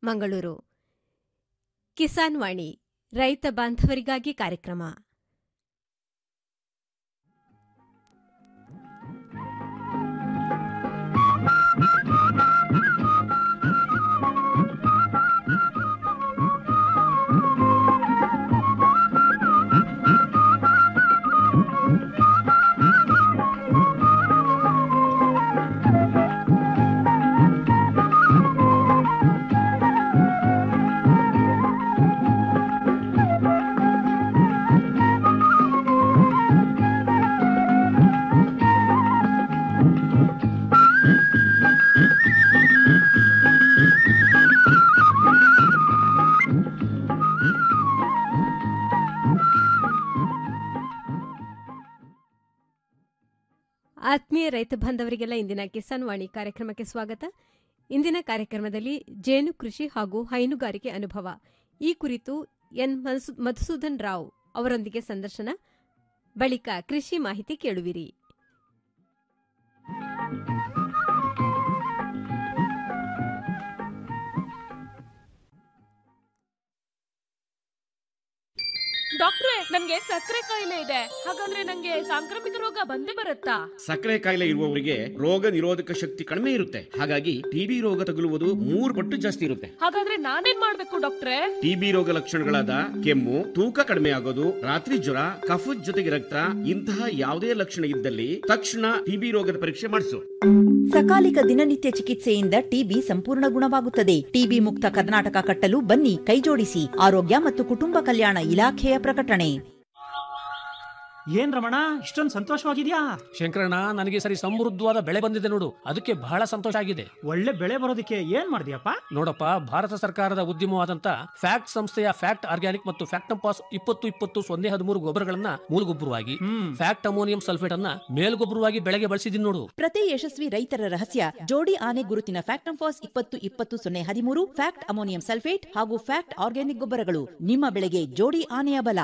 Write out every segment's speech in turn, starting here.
ಮಂಗಳೂರು ಕಿಸಾನ್ ವಾಣಿ ರೈತ ಬಾಂಧವರಿಗಾಗಿ ಕಾರ್ಯಕ್ರಮ ಆತ್ಮೀಯ ರೈತ ಬಾಂಧವರಿಗೆಲ್ಲ ಇಂದಿನ ಕಿಸಾನ್ ವಾಣಿ ಕಾರ್ಯಕ್ರಮಕ್ಕೆ ಸ್ವಾಗತ ಇಂದಿನ ಕಾರ್ಯಕ್ರಮದಲ್ಲಿ ಜೇನು ಕೃಷಿ ಹಾಗೂ ಹೈನುಗಾರಿಕೆ ಅನುಭವ ಈ ಕುರಿತು ಎನ್ ಮನ್ಸು- ಮಧುಸೂದನ್ ರಾವ್ ಅವರೊಂದಿಗೆ ಸಂದರ್ಶನ ಬಳಿಕ ಕೃಷಿ ಮಾಹಿತಿ ಕೇಳುವಿರಿ ಡಾಕ್ಟ್ರೆ ನನ್ಗೆ ಸಕ್ಕರೆ ಕಾಯಿಲೆ ಇದೆ ಹಾಗಾದ್ರೆ ನಂಗೆ ಸಾಂಕ್ರಾಮಿಕ ರೋಗ ಬಂದೇ ಬರುತ್ತಾ ಸಕ್ಕರೆ ಕಾಯಿಲೆ ಇರುವವರಿಗೆ ರೋಗ ನಿರೋಧಕ ಶಕ್ತಿ ಕಡಿಮೆ ಇರುತ್ತೆ ಹಾಗಾಗಿ ಟಿಬಿ ರೋಗ ತಗುಲುವುದು ಮೂರು ಪಟ್ಟು ಜಾಸ್ತಿ ಇರುತ್ತೆ ಹಾಗಾದ್ರೆ ನಾನೇನ್ ಮಾಡ್ಬೇಕು ಡಾಕ್ಟ್ರೆ ಟಿಬಿ ರೋಗ ಲಕ್ಷಣಗಳಾದ ಕೆಮ್ಮು ತೂಕ ಕಡಿಮೆ ಆಗೋದು ರಾತ್ರಿ ಜ್ವರ ಕಫದ ಜೊತೆಗೆ ರಕ್ತ ಇಂತಹ ಯಾವುದೇ ಲಕ್ಷಣ ಇದ್ದಲ್ಲಿ ತಕ್ಷಣ ಟಿಬಿ ರೋಗದ ಪರೀಕ್ಷೆ ಮಾಡಿಸು ಸಕಾಲಿಕ ದಿನನಿತ್ಯ ಚಿಕಿತ್ಸೆಯಿಂದ ಟಿಬಿ ಸಂಪೂರ್ಣ ಗುಣವಾಗುತ್ತದೆ ಟಿಬಿ ಮುಕ್ತ ಕರ್ನಾಟಕ ಕಟ್ಟಲು ಬನ್ನಿ ಕೈಜೋಡಿಸಿ ಆರೋಗ್ಯ ಮತ್ತು ಕುಟುಂಬ ಕಲ್ಯಾಣ ಇಲಾಖೆಯ ಪ್ರಕಟಣೆ ಏನ್ ರಮಣ ಇಷ್ಟೊಂದು ಸಂತೋಷವಾಗಿದ್ಯಾ ಶಂಕರಣ್ಣ ನನಗೆ ಈ ಸರಿ ಸಮೃದ್ಧವಾದ ಬೆಳೆ ಬಂದಿದೆ ನೋಡು ಅದಕ್ಕೆ ಬಹಳ ಸಂತೋಷ ಆಗಿದೆ ಒಳ್ಳೆ ಬೆಳೆ ಬರೋದಕ್ಕೆ ಏನ್ ಮಾಡಿದ್ಯಪ್ಪ ನೋಡಪ್ಪ ಭಾರತ ಸರ್ಕಾರದ ಉದ್ಯಮವಾದಂತ ಫ್ಯಾಕ್ಟ್ ಸಂಸ್ಥೆಯ ಫ್ಯಾಕ್ಟ್ ಆರ್ಗ್ಯಾನಿಕ್ ಮತ್ತು ಫ್ಯಾಕ್ಟ್ ಪಾಸ್ ಇಪ್ಪತ್ತು ಇಪ್ಪತ್ತು ಸೊನ್ನೆ ಹದಿಮೂರು ಗೊಬ್ಬರಗಳನ್ನ ಮೂಲಗೊಬ್ಬರವಾಗಿ ಹ್ಮ್ ಫ್ಯಾಕ್ಟ್ ಅಮೋನಿಯಂ ಸಲ್ಫೇಟ್ ಅನ್ನ ಮೇಲ್ಗೊಬ್ಬರವಾಗಿ ಬೆಳೆಗೆ ಬಳಸಿದೀನಿ ನೋಡು ಪ್ರತಿ ಯಶಸ್ವಿ ರೈತರ ರಹಸ್ಯ ಜೋಡಿ ಆನೆ ಗುರುತಿನ ಫ್ಯಾಕ್ಟ್ ಫಾಸ್ ಇಪ್ಪತ್ತು ಇಪ್ಪತ್ತು ಸೊನ್ನೆ ಹದಿಮೂರು ಫ್ಯಾಕ್ಟ್ ಅಮೋನಿಯಂ ಸಲ್ಫೇಟ್ ಹಾಗೂ ಫ್ಯಾಕ್ಟ್ ಆರ್ಗ್ಯಾನಿಕ್ ಗೊಬ್ಬರಗಳು ನಿಮ್ಮ ಬೆಳೆಗೆ ಜೋಡಿ ಆನೆಯ ಬಲ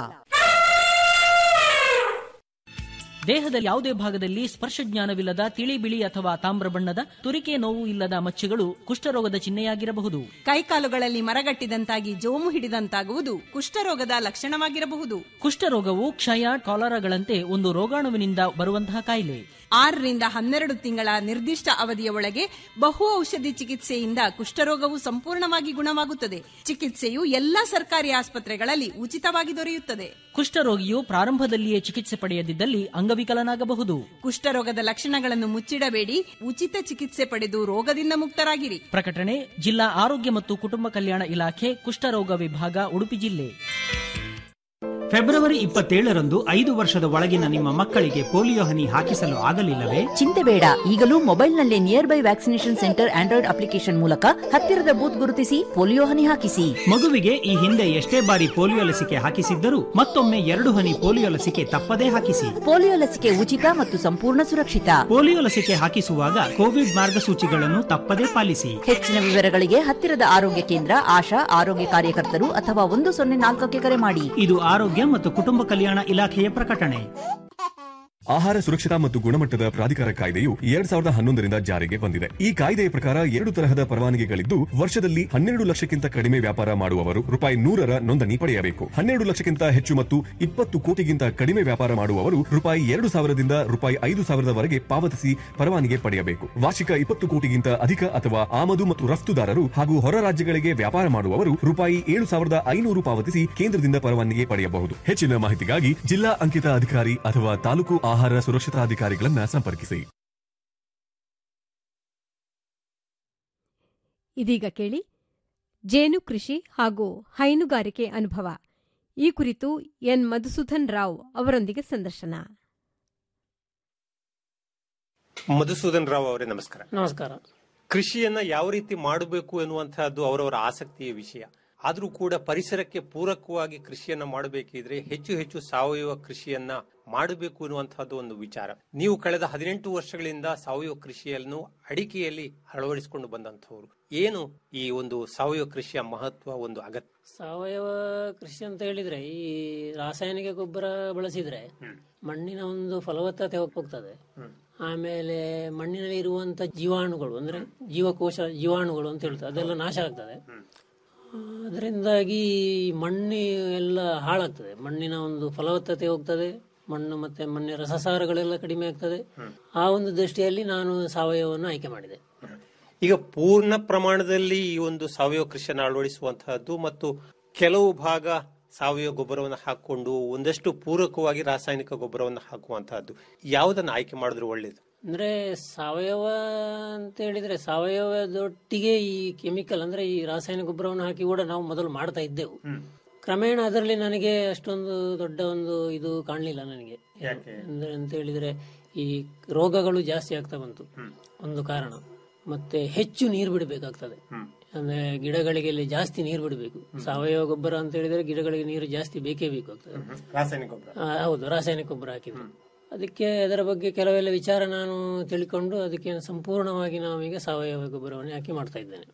ದೇಹದ ಯಾವುದೇ ಭಾಗದಲ್ಲಿ ಸ್ಪರ್ಶ ಜ್ಞಾನವಿಲ್ಲದ ತಿಳಿ ಬಿಳಿ ಅಥವಾ ತಾಮ್ರ ಬಣ್ಣದ ತುರಿಕೆ ನೋವು ಇಲ್ಲದ ಮಚ್ಚೆಗಳು ಕುಷ್ಠರೋಗದ ಚಿಹ್ನೆಯಾಗಿರಬಹುದು ಕೈಕಾಲುಗಳಲ್ಲಿ ಮರಗಟ್ಟಿದಂತಾಗಿ ಜೋಮು ಹಿಡಿದಂತಾಗುವುದು ಕುಷ್ಠರೋಗದ ಲಕ್ಷಣವಾಗಿರಬಹುದು ಕುಷ್ಠರೋಗವು ಕ್ಷಯ ಕಾಲರಾಗಳಂತೆ ಒಂದು ರೋಗಾಣುವಿನಿಂದ ಬರುವಂತಹ ಕಾಯಿಲೆ ಆರರಿಂದ ಹನ್ನೆರಡು ತಿಂಗಳ ನಿರ್ದಿಷ್ಟ ಅವಧಿಯ ಒಳಗೆ ಬಹು ಔಷಧಿ ಚಿಕಿತ್ಸೆಯಿಂದ ಕುಷ್ಠರೋಗವು ಸಂಪೂರ್ಣವಾಗಿ ಗುಣವಾಗುತ್ತದೆ ಚಿಕಿತ್ಸೆಯು ಎಲ್ಲಾ ಸರ್ಕಾರಿ ಆಸ್ಪತ್ರೆಗಳಲ್ಲಿ ಉಚಿತವಾಗಿ ದೊರೆಯುತ್ತದೆ ಕುಷ್ಠರೋಗಿಯು ಪ್ರಾರಂಭದಲ್ಲಿಯೇ ಚಿಕಿತ್ಸೆ ಪಡೆಯದಿದ್ದಲ್ಲಿ ಅಂಗವಿಕಲನಾಗಬಹುದು ಕುಷ್ಠರೋಗದ ಲಕ್ಷಣಗಳನ್ನು ಮುಚ್ಚಿಡಬೇಡಿ ಉಚಿತ ಚಿಕಿತ್ಸೆ ಪಡೆದು ರೋಗದಿಂದ ಮುಕ್ತರಾಗಿರಿ ಪ್ರಕಟಣೆ ಜಿಲ್ಲಾ ಆರೋಗ್ಯ ಮತ್ತು ಕುಟುಂಬ ಕಲ್ಯಾಣ ಇಲಾಖೆ ಕುಷ್ಠರೋಗ ವಿಭಾಗ ಉಡುಪಿ ಜಿಲ್ಲೆ ಫೆಬ್ರವರಿ ಇಪ್ಪತ್ತೇಳರಂದು ಐದು ವರ್ಷದ ಒಳಗಿನ ನಿಮ್ಮ ಮಕ್ಕಳಿಗೆ ಪೋಲಿಯೋ ಹನಿ ಹಾಕಿಸಲು ಆಗಲಿಲ್ಲವೇ ಚಿಂತೆ ಬೇಡ ಈಗಲೂ ಮೊಬೈಲ್ನಲ್ಲೇ near by vaccination centre android application ಮೂಲಕ ಹತ್ತಿರದ ಬೂತ್ ಗುರುತಿಸಿ ಪೋಲಿಯೋ ಹನಿ ಹಾಕಿಸಿ ಮಗುವಿಗೆ ಈ ಹಿಂದೆ ಎಷ್ಟೇ ಬಾರಿ ಪೋಲಿಯೋ ಲಸಿಕೆ ಹಾಕಿಸಿದ್ದರೂ ಮತ್ತೊಮ್ಮೆ ಎರಡು ಹನಿ ಪೋಲಿಯೋ ಲಸಿಕೆ ತಪ್ಪದೇ ಹಾಕಿಸಿ ಪೋಲಿಯೋ ಲಸಿಕೆ ಉಚಿತ ಮತ್ತು ಸಂಪೂರ್ಣ ಸುರಕ್ಷಿತ ಪೋಲಿಯೋ ಲಸಿಕೆ ಹಾಕಿಸುವಾಗ ಕೋವಿಡ್ ಮಾರ್ಗಸೂಚಿಗಳನ್ನು ತಪ್ಪದೇ ಪಾಲಿಸಿ ಹೆಚ್ಚಿನ ವಿವರಗಳಿಗೆ ಹತ್ತಿರದ ಆರೋಗ್ಯ ಕೇಂದ್ರ ಆಶಾ ಆರೋಗ್ಯ ಕಾರ್ಯಕರ್ತರು ಅಥವಾ ಒಂದು ಸೊನ್ನೆ ನಾಲ್ಕಕ್ಕೆ ಕರೆ ಮಾಡಿ ಇದು ಆರೋಗ್ಯ ಮತ್ತು ಕುಟುಂಬ ಕಲ್ಯಾಣ ಇಲಾಖೆಯ ಪ್ರಕಟಣೆ ಆಹಾರ ಸುರಕ್ಷತಾ ಮತ್ತು ಗುಣಮಟ್ಟದ ಪ್ರಾಧಿಕಾರ ಕಾಯ್ದೆಯು ಎರಡ್ ಸಾವಿರದ ಹನ್ನೊಂದರಿಂದ ಜಾರಿಗೆ ಬಂದಿದೆ ಈ ಕಾಯ್ದೆಯ ಪ್ರಕಾರ ಎರಡು ತರಹದ ಪರವಾನಗಿಗಳಿದ್ದು ವರ್ಷದಲ್ಲಿ ಹನ್ನೆರಡು ಲಕ್ಷಕ್ಕಿಂತ ಕಡಿಮೆ ವ್ಯಾಪಾರ ಮಾಡುವವರು ರೂಪಾಯಿ ನೂರರ ನೋಂದಣಿ ಪಡೆಯಬೇಕು ಹನ್ನೆರಡು ಲಕ್ಷಕ್ಕಿಂತ ಹೆಚ್ಚು ಮತ್ತು ಇಪ್ಪತ್ತು ಕೋಟಿಗಿಂತ ಕಡಿಮೆ ವ್ಯಾಪಾರ ಮಾಡುವವರು ರೂಪಾಯಿ ಎರಡು ಸಾವಿರದಿಂದ ರೂಪಾಯಿ ಐದು ಸಾವಿರದವರೆಗೆ ಪಾವತಿಸಿ ಪರವಾನಗಿ ಪಡೆಯಬೇಕು ವಾರ್ಷಿಕ ಇಪ್ಪತ್ತು ಕೋಟಿಗಿಂತ ಅಧಿಕ ಅಥವಾ ಆಮದು ಮತ್ತು ರಫ್ತುದಾರರು ಹಾಗೂ ಹೊರ ರಾಜ್ಯಗಳಿಗೆ ವ್ಯಾಪಾರ ಮಾಡುವವರು ರೂಪಾಯಿ ಏಳು ಸಾವಿರದ ಐನೂರು ಪಾವತಿಸಿ ಕೇಂದ್ರದಿಂದ ಪರವಾನಗಿ ಪಡೆಯಬಹುದು ಹೆಚ್ಚಿನ ಮಾಹಿತಿಗಾಗಿ ಜಿಲ್ಲಾ ಅಂಕಿತ ಅಧಿಕಾರಿ ಅಥವಾ ತಾಲೂಕು ಆಹಾರ ಸುರಕ್ಷತಾ ಅಧಿಕಾರಿಗಳನ್ನ ಸಂಪರ್ಕಿಸಿ ಇದೀಗ ಕೇಳಿ ಜೇನು ಕೃಷಿ ಹಾಗೂ ಹೈನುಗಾರಿಕೆ ಅನುಭವ ಈ ಕುರಿತು ಎನ್ ಮಧುಸೂದನ್ ರಾವ್ ಅವರೊಂದಿಗೆ ಸಂದರ್ಶನ ಮಧುಸೂದನ್ ರಾವ್ ಅವರೇ ನಮಸ್ಕಾರ ನಮಸ್ಕಾರ ಕೃಷಿಯನ್ನ ಯಾವ ರೀತಿ ಮಾಡಬೇಕು ಎನ್ನುವಂತಹದ್ದು ಅವರವರ ಆಸಕ್ತಿಯ ವಿಷಯ ಆದ್ರೂ ಕೂಡ ಪರಿಸರಕ್ಕೆ ಪೂರಕವಾಗಿ ಕೃಷಿಯನ್ನ ಮಾಡಬೇಕಿದ್ರೆ ಹೆಚ್ಚು ಹೆಚ್ಚು ಸಾವಯವ ಕೃಷಿಯನ್ನ ಮಾಡಬೇಕು ಎನ್ನುವಂತಹದ್ದು ಒಂದು ವಿಚಾರ ನೀವು ಕಳೆದ ಹದಿನೆಂಟು ವರ್ಷಗಳಿಂದ ಸಾವಯವ ಕೃಷಿಯನ್ನು ಅಡಿಕೆಯಲ್ಲಿ ಅಳವಡಿಸಿಕೊಂಡು ಬಂದಂತಹವರು ಏನು ಈ ಒಂದು ಸಾವಯವ ಕೃಷಿಯ ಮಹತ್ವ ಒಂದು ಅಗತ್ಯ ಸಾವಯವ ಕೃಷಿ ಅಂತ ಹೇಳಿದ್ರೆ ಈ ರಾಸಾಯನಿಕ ಗೊಬ್ಬರ ಬಳಸಿದ್ರೆ ಮಣ್ಣಿನ ಒಂದು ಫಲವತ್ತತೆ ಹೋಗ್ತದೆ ಆಮೇಲೆ ಮಣ್ಣಿನಲ್ಲಿ ಇರುವಂತ ಜೀವಾಣುಗಳು ಅಂದ್ರೆ ಜೀವಕೋಶ ಜೀವಾಣುಗಳು ಅಂತ ಹೇಳ್ತಾರೆ ಅದೆಲ್ಲ ನಾಶ ಆಗ್ತದೆ ಅದರಿಂದಾಗಿ ಮಣ್ಣು ಎಲ್ಲ ಹಾಳಾಗ್ತದೆ ಮಣ್ಣಿನ ಒಂದು ಫಲವತ್ತತೆ ಹೋಗ್ತದೆ ಮಣ್ಣು ಮತ್ತೆ ಮಣ್ಣಿನ ರಸಸಾರಗಳೆಲ್ಲ ಕಡಿಮೆ ಆಗ್ತದೆ ಆ ಒಂದು ದೃಷ್ಟಿಯಲ್ಲಿ ನಾನು ಸಾವಯವವನ್ನು ಆಯ್ಕೆ ಮಾಡಿದೆ ಈಗ ಪೂರ್ಣ ಪ್ರಮಾಣದಲ್ಲಿ ಈ ಒಂದು ಸಾವಯವ ಕೃಷಿಯನ್ನು ಅಳವಡಿಸುವಂತಹದ್ದು ಮತ್ತು ಕೆಲವು ಭಾಗ ಸಾವಯವ ಗೊಬ್ಬರವನ್ನು ಹಾಕೊಂಡು ಒಂದಷ್ಟು ಪೂರಕವಾಗಿ ರಾಸಾಯನಿಕ ಗೊಬ್ಬರವನ್ನು ಹಾಕುವಂತಹದ್ದು ಯಾವುದನ್ನು ಆಯ್ಕೆ ಮಾಡಿದ್ರೆ ಒಳ್ಳೇದು ಅಂದ್ರೆ ಸಾವಯವ ಅಂತ ಹೇಳಿದ್ರೆ ಸಾವಯವದೊಟ್ಟಿಗೆ ಈ ಕೆಮಿಕಲ್ ಅಂದ್ರೆ ಈ ರಾಸಾಯನಿಕ ಗೊಬ್ಬರವನ್ನು ಹಾಕಿ ಕೂಡ ನಾವು ಮೊದಲು ಮಾಡ್ತಾ ಇದ್ದೆವು ಕ್ರಮೇಣ ಅದರಲ್ಲಿ ನನಗೆ ಅಷ್ಟೊಂದು ದೊಡ್ಡ ಒಂದು ಇದು ಕಾಣಲಿಲ್ಲ ನನಗೆ ಅಂದ್ರೆ ಅಂತ ಹೇಳಿದ್ರೆ ಈ ರೋಗಗಳು ಜಾಸ್ತಿ ಆಗ್ತಾ ಬಂತು ಒಂದು ಕಾರಣ ಮತ್ತೆ ಹೆಚ್ಚು ನೀರು ಬಿಡಬೇಕಾಗ್ತದೆ ಅಂದ್ರೆ ಗಿಡಗಳಿಗೆ ಇಲ್ಲಿ ಜಾಸ್ತಿ ನೀರು ಬಿಡಬೇಕು ಸಾವಯವ ಗೊಬ್ಬರ ಅಂತ ಹೇಳಿದ್ರೆ ಗಿಡಗಳಿಗೆ ನೀರು ಜಾಸ್ತಿ ಬೇಕೇ ಬೇಕಾಗ್ತದೆ ರಾಸಾಯನಿಕ ಗೊಬ್ಬರ ಆ, ಹೌದು ರಾಸಾಯನಿಕ ಗೊಬ್ಬರ ಹಾಕಿದ್ರು ಅದಕ್ಕೆ ಅದರ ಬಗ್ಗೆ ಕೆಲವೆಲ್ಲ ವಿಚಾರ ನಾನು ತಿಳ್ಕೊಂಡು ಅದಕ್ಕೆ ಸಂಪೂರ್ಣವಾಗಿ ನಾವೀಗ ಸಾವಯವ ಗೊಬ್ಬರವನ್ನು ಹಾಕಿ ಮಾಡ್ತಾ ಇದ್ದೇನೆ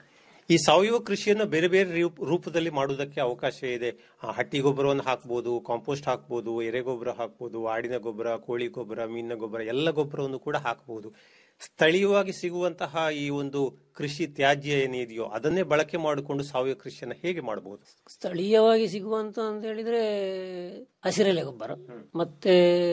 ಈ ಸಾವಯವ ಕೃಷಿಯನ್ನು ಬೇರೆ ಬೇರೆ ರೂಪ್- ರೂಪದಲ್ಲಿ ಮಾಡುವುದಕ್ಕೆ ಅವಕಾಶ ಇದೆ ಆ, ಹಟ್ಟಿ ಗೊಬ್ಬರವನ್ನು ಹಾಕ್ಬೋದು ಕಾಂಪೋಸ್ಟ್ ಹಾಕ್ಬೋದು ಎರೆ ಗೊಬ್ಬರ ಹಾಕ್ಬೋದು ಆಡಿನ ಗೊಬ್ಬರ ಕೋಳಿ ಗೊಬ್ಬರ ಮೀನಿನ ಗೊಬ್ಬರ ಎಲ್ಲ ಗೊಬ್ಬರವನ್ನು ಕೂಡ ಹಾಕಬಹುದು ಸ್ಥಳೀಯವಾಗಿ ಸಿಗುವಂತಹ ಈ ಒಂದು ಕೃಷಿ ತ್ಯಾಜ್ಯ ಏನಿದೆಯೋ ಅದನ್ನೇ ಬಳಕೆ ಮಾಡಿಕೊಂಡು ಸಾವಯವ ಕೃಷಿಯನ್ನು ಹೇಗೆ ಮಾಡಬಹುದು ಸ್ಥಳೀಯವಾಗಿ ಸಿಗುವಂತ ಅಂತ ಹೇಳಿದ್ರೆ ಹಸಿರೆಲೆ ಗೊಬ್ಬರ ಮತ್ತೆ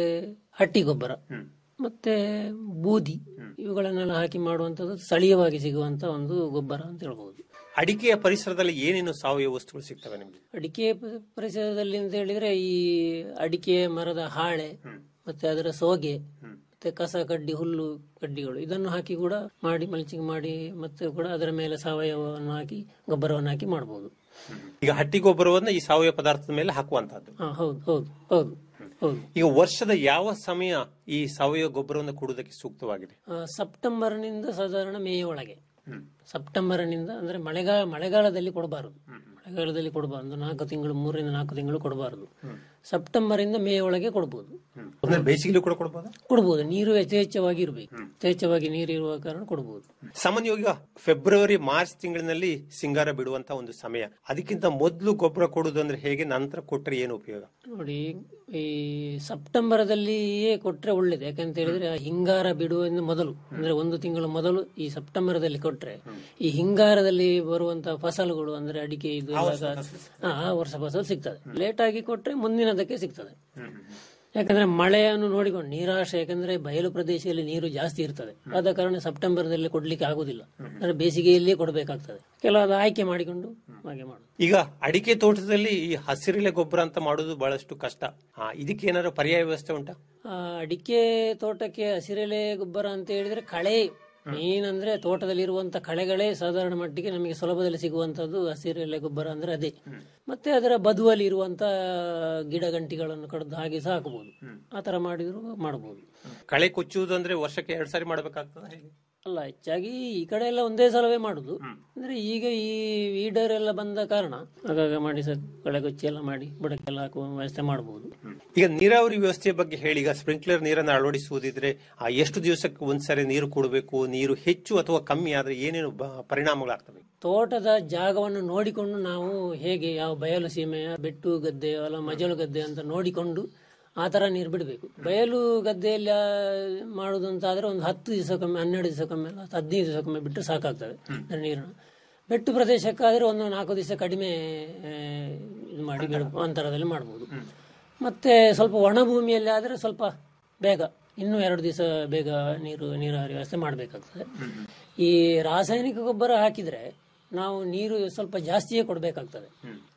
ಹಟ್ಟಿ ಗೊಬ್ಬರ ಮತ್ತೆ ಬೂದಿ ಇವುಗಳನ್ನೆಲ್ಲ ಹಾಕಿ ಮಾಡುವಂತದ್ದು ಸ್ಥಳೀಯವಾಗಿ ಸಿಗುವಂತ ಒಂದು ಗೊಬ್ಬರ ಅಂತ ಹೇಳ್ಬಹುದು ಅಡಿಕೆಯ ಪರಿಸರದಲ್ಲಿ ಏನೇನು ಸಾವಯವ ವಸ್ತುಗಳು ಸಿಗ್ತವೆ ನಿಮ್ಗೆ ಅಡಿಕೆ ಪ- ಪರಿಸರದಲ್ಲಿ ಅಂತ ಹೇಳಿದ್ರೆ ಈ ಅಡಿಕೆ ಮರದ ಹಾಳೆ ಮತ್ತೆ ಅದರ ಸೋಗೆ ಮತ್ತೆ ಕಸ ಕಡ್ಡಿ ಹುಲ್ಲು ಕಡ್ಡಿಗಳು ಇದನ್ನು ಹಾಕಿ ಕೂಡ ಮಾಡಿ ಮಲ್ಚಿಂಗ್ ಮಾಡಿ ಮತ್ತೆ ಕೂಡ ಅದರ ಮೇಲೆ ಸಾವಯವವನ್ನು ಹಾಕಿ ಗೊಬ್ಬರವನ್ನು ಹಾಕಿ ಮಾಡಬಹುದು ಈಗ ಹಟ್ಟಿ ಗೊಬ್ಬರವನ್ನು ಈ ಸಾವಯವ ಪದಾರ್ಥದ ಮೇಲೆ ಹಾಕುವಂತಹದ್ದು ಹಾ ಹೌದು ಹೌದು ಹೌದು ಹೌದು ಈಗ ವರ್ಷದ ಯಾವ ಸಮಯ ಈ ಸಾವಯವ ಗೊಬ್ಬರವನ್ನು ಕೊಡುವುದಕ್ಕೆ ಸೂಕ್ತವಾಗಿದೆ ಆ, ಸೆಪ್ಟೆಂಬರ್ನಿಂದ ಸಾಧಾರಣ ಮೇ ಒಳಗೆ ಸೆಪ್ಟೆಂಬರ್ನಿಂದ ಅಂದ್ರೆ ಮಳೆಗಾಲ ಮಳೆಗಾಲದಲ್ಲಿ ಕೊಡಬಾರದು ಮಳೆಗಾಲದಲ್ಲಿ ಕೊಡಬಾರದು ನಾಲ್ಕು ತಿಂಗಳು ಮೂರರಿಂದ ನಾಲ್ಕು ತಿಂಗಳು ಕೊಡಬಾರದು ಸೆಪ್ಟೆಂಬರ್ ಇಂದ ಮೇ ಒಳಗೆ ಕೊಡಬಹುದು ಅಂದ್ರೆ ಬೇಸಿಗೆಲೂ ಕೂಡ ಕೊಡಬಹುದು ಕೊಡಬಹುದು ನೀರು ಯಥೇಚ್ಛವಾಗಿ ಇರಬೇಕು ಯಥೇಚ್ಛವಾಗಿ ನೀರು ಇರುವ ಕಾರಣ ಕೊಡಬಹುದು ಸಾಮಾನ್ಯವಾಗಿ ಈಗ ಫೆಬ್ರವರಿ ಮಾರ್ಚ್ ತಿಂಗಳಿನಲ್ಲಿ ಸಿಂಗಾರ ಬಿಡುವಂತ ಒಂದು ಸಮಯ ಅದಕ್ಕಿಂತ ಮೊದಲು ಗೊಬ್ಬರ ಕೊಡುವುದು ಅಂದ್ರೆ ಹೇಗೆ ನಂತರ ಕೊಟ್ಟರೆ ಏನು ಉಪಯೋಗ ನೋಡಿ ಈ ಸೆಪ್ಟೆಂಬರದಲ್ಲಿಯೇ ಕೊಟ್ರೆ ಒಳ್ಳೇದು ಯಾಕಂತ ಹೇಳಿದ್ರೆ ಆ ಹಿಂಗಾರ ಬಿಡುವ ಮೊದಲು ಅಂದ್ರೆ ಒಂದು ತಿಂಗಳ ಮೊದಲು ಈ ಸೆಪ್ಟೆಂಬರದಲ್ಲಿ ಕೊಟ್ರೆ ಈ ಹಿಂಗಾರದಲ್ಲಿ ಬರುವಂತಹ ಫಸಲುಗಳು ಅಂದ್ರೆ ಅಡಿಕೆ ಇದು ಎಲ್ಲ ಹಾ, ಆ ವರ್ಷ ಫಸಲು ಸಿಗ್ತದೆ ಲೇಟ್ ಆಗಿ ಕೊಟ್ರೆ ಮುಂದಿನದಕ್ಕೆ ಸಿಗ್ತದೆ ಯಾಕಂದ್ರೆ ಮಳೆಯನ್ನು ನೋಡಿಕೊಂಡು ನೀರಾಶೆ ಯಾಕಂದ್ರೆ ಬಯಲು ಪ್ರದೇಶದಲ್ಲಿ ನೀರು ಜಾಸ್ತಿ ಇರ್ತದೆ ಆದ ಕಾರಣ ಸೆಪ್ಟೆಂಬರ್ದಲ್ಲಿ ಕೊಡ್ಲಿಕ್ಕೆ ಆಗುದಿಲ್ಲ ಅಂದ್ರೆ ಬೇಸಿಗೆಯಲ್ಲಿಯೇ ಕೊಡಬೇಕಾಗ್ತದೆ ಕೆಲವು ಆಯ್ಕೆ ಮಾಡಿಕೊಂಡು ಹಾಗೆ ಮಾಡುದು ಈಗ ಅಡಿಕೆ ತೋಟದಲ್ಲಿ ಈ ಹಸಿರೆಲೆ ಗೊಬ್ಬರ ಅಂತ ಮಾಡುವುದು ಬಹಳಷ್ಟು ಕಷ್ಟ ಹಾ ಇದಕ್ಕೆ ಏನಾದ್ರು ಪರ್ಯಾಯ ವ್ಯವಸ್ಥೆ ಉಂಟಾ ಆ, ಅಡಿಕೆ ತೋಟಕ್ಕೆ ಹಸಿರೆಲೆ ಗೊಬ್ಬರ ಅಂತ ಹೇಳಿದ್ರೆ ಕಳೆ ಮೇನ್ ಅಂದ್ರೆ ತೋಟದಲ್ಲಿ ಇರುವಂತ ಕಳೆಗಳೇ ಸಾಧಾರಣ ಮಟ್ಟಿಗೆ ನಮಗೆ ಸುಲಭದಲ್ಲಿ ಸಿಗುವಂತದ್ದು ಹಸಿರೆಲೆ ಗೊಬ್ಬರ ಅಂದ್ರೆ ಅದೇ ಮತ್ತೆ ಅದರ ಬದುವಲ್ಲಿ ಇರುವಂತ ಗಿಡ ಗಂಟಿಗಳನ್ನು ಕಡ್ದು ಹಾಗೆ ಸಹ ಹಾಕಬಹುದು ಆ ತರ ಮಾಡಿದ್ರು ಮಾಡಬಹುದು ಕಳೆ ಕೊಚ್ಚುವುದು ಅಂದ್ರೆ ವರ್ಷಕ್ಕೆ ಎರಡ್ ಸಾರಿ ಮಾಡಬೇಕಾಗ್ತದೆ ಹೇಗೆ ಅಲ್ಲ ಹೆಚ್ಚಾಗಿ ಈ ಕಡೆ ಎಲ್ಲ ಒಂದೇ ಸಲವೇ ಮಾಡುದು ಅಂದ್ರೆ ಈಗ ಈ ವೀಡರ್ ಎಲ್ಲ ಬಂದ ಕಾರಣ ಆಗಾಗ ಮಾಡಿ ಸರ್ ಕಳೆ ಕೊಚ್ಚಿ ಎಲ್ಲ ಮಾಡಿ ಬುಡಕ್ಕೆಲ್ಲ ಹಾಕುವ ವ್ಯವಸ್ಥೆ ಮಾಡಬಹುದು ಈಗ ನೀರಾವರಿ ವ್ಯವಸ್ಥೆಯ ಬಗ್ಗೆ ಹೇಳಿ ಈಗ ಸ್ಪ್ರಿಂಕ್ಲರ್ ನೀರನ್ನು ಅಳವಡಿಸುವುದಿದ್ರೆ ಆ ಎಷ್ಟು ದಿವಸಕ್ಕೆ ಒಂದ್ಸರಿ ನೀರು ಕೊಡಬೇಕು ನೀರು ಹೆಚ್ಚು ಅಥವಾ ಕಮ್ಮಿ ಆದ್ರೆ ಏನೇನು ಬ- ಪರಿಣಾಮಗಳಾಗ್ತವೆ ತೋಟದ ಜಾಗವನ್ನು ನೋಡಿಕೊಂಡು ನಾವು ಹೇಗೆ ಯಾವ ಬಯಲು ಸೀಮೆಯ ಬೆಟ್ಟು ಗದ್ದೆ ಅಲ್ಲ ಮಜಲು ಗದ್ದೆ ಅಂತ ನೋಡಿಕೊಂಡು ಆ ತರ ನೀರು ಬಿಡಬೇಕು ಬಯಲು ಗದ್ದೆಯಲ್ಲಿ ಆ, ಮಾಡುದು ಅಂತ ಆದ್ರೆ ಒಂದು ಹತ್ತು ದಿವಸಕ್ಕೊಮ್ಮೆ ಹನ್ನೆರಡು ದಿವಸಕ್ಕೊಮ್ಮೆ ಅಲ್ಲ ಹತ್ತು ಹದಿನೈದು ದಿವಸಕ್ಕೊಮ್ಮೆ ಬಿಟ್ಟರೆ ಸಾಕಾಗ್ತದೆ ಅಂದ್ರೆ ನೀರನ್ನು ಬೆಟ್ಟು ಪ್ರದೇಶಕ್ಕಾದ್ರೆ ಒಂದು ನಾಲ್ಕು ದಿವಸ ಕಡಿಮೆ ಆ, ಇದು ಮಾಡಿ ಬಿಡ ಅಂತರದಲ್ಲಿ ಮಾಡ್ಬೋದು ಮತ್ತೆ ಸ್ವಲ್ಪ ಒಣ ಭೂಮಿಯಲ್ಲಿ ಆದ್ರೆ ಸ್ವಲ್ಪ ಬೇಗ ಇನ್ನೂ ಎರಡು ದಿವಸ ಬೇಗ ನೀರು ನೀರಾವರಿ ವ್ಯವಸ್ಥೆ ಮಾಡಬೇಕಾಗ್ತದೆ ಈ ರಾಸಾಯನಿಕ ಗೊಬ್ಬರ ಹಾಕಿದ್ರೆ ನಾವು ನೀರು ಸ್ವಲ್ಪ ಜಾಸ್ತಿಯೇ ಕೊಡಬೇಕಾಗ್ತದೆ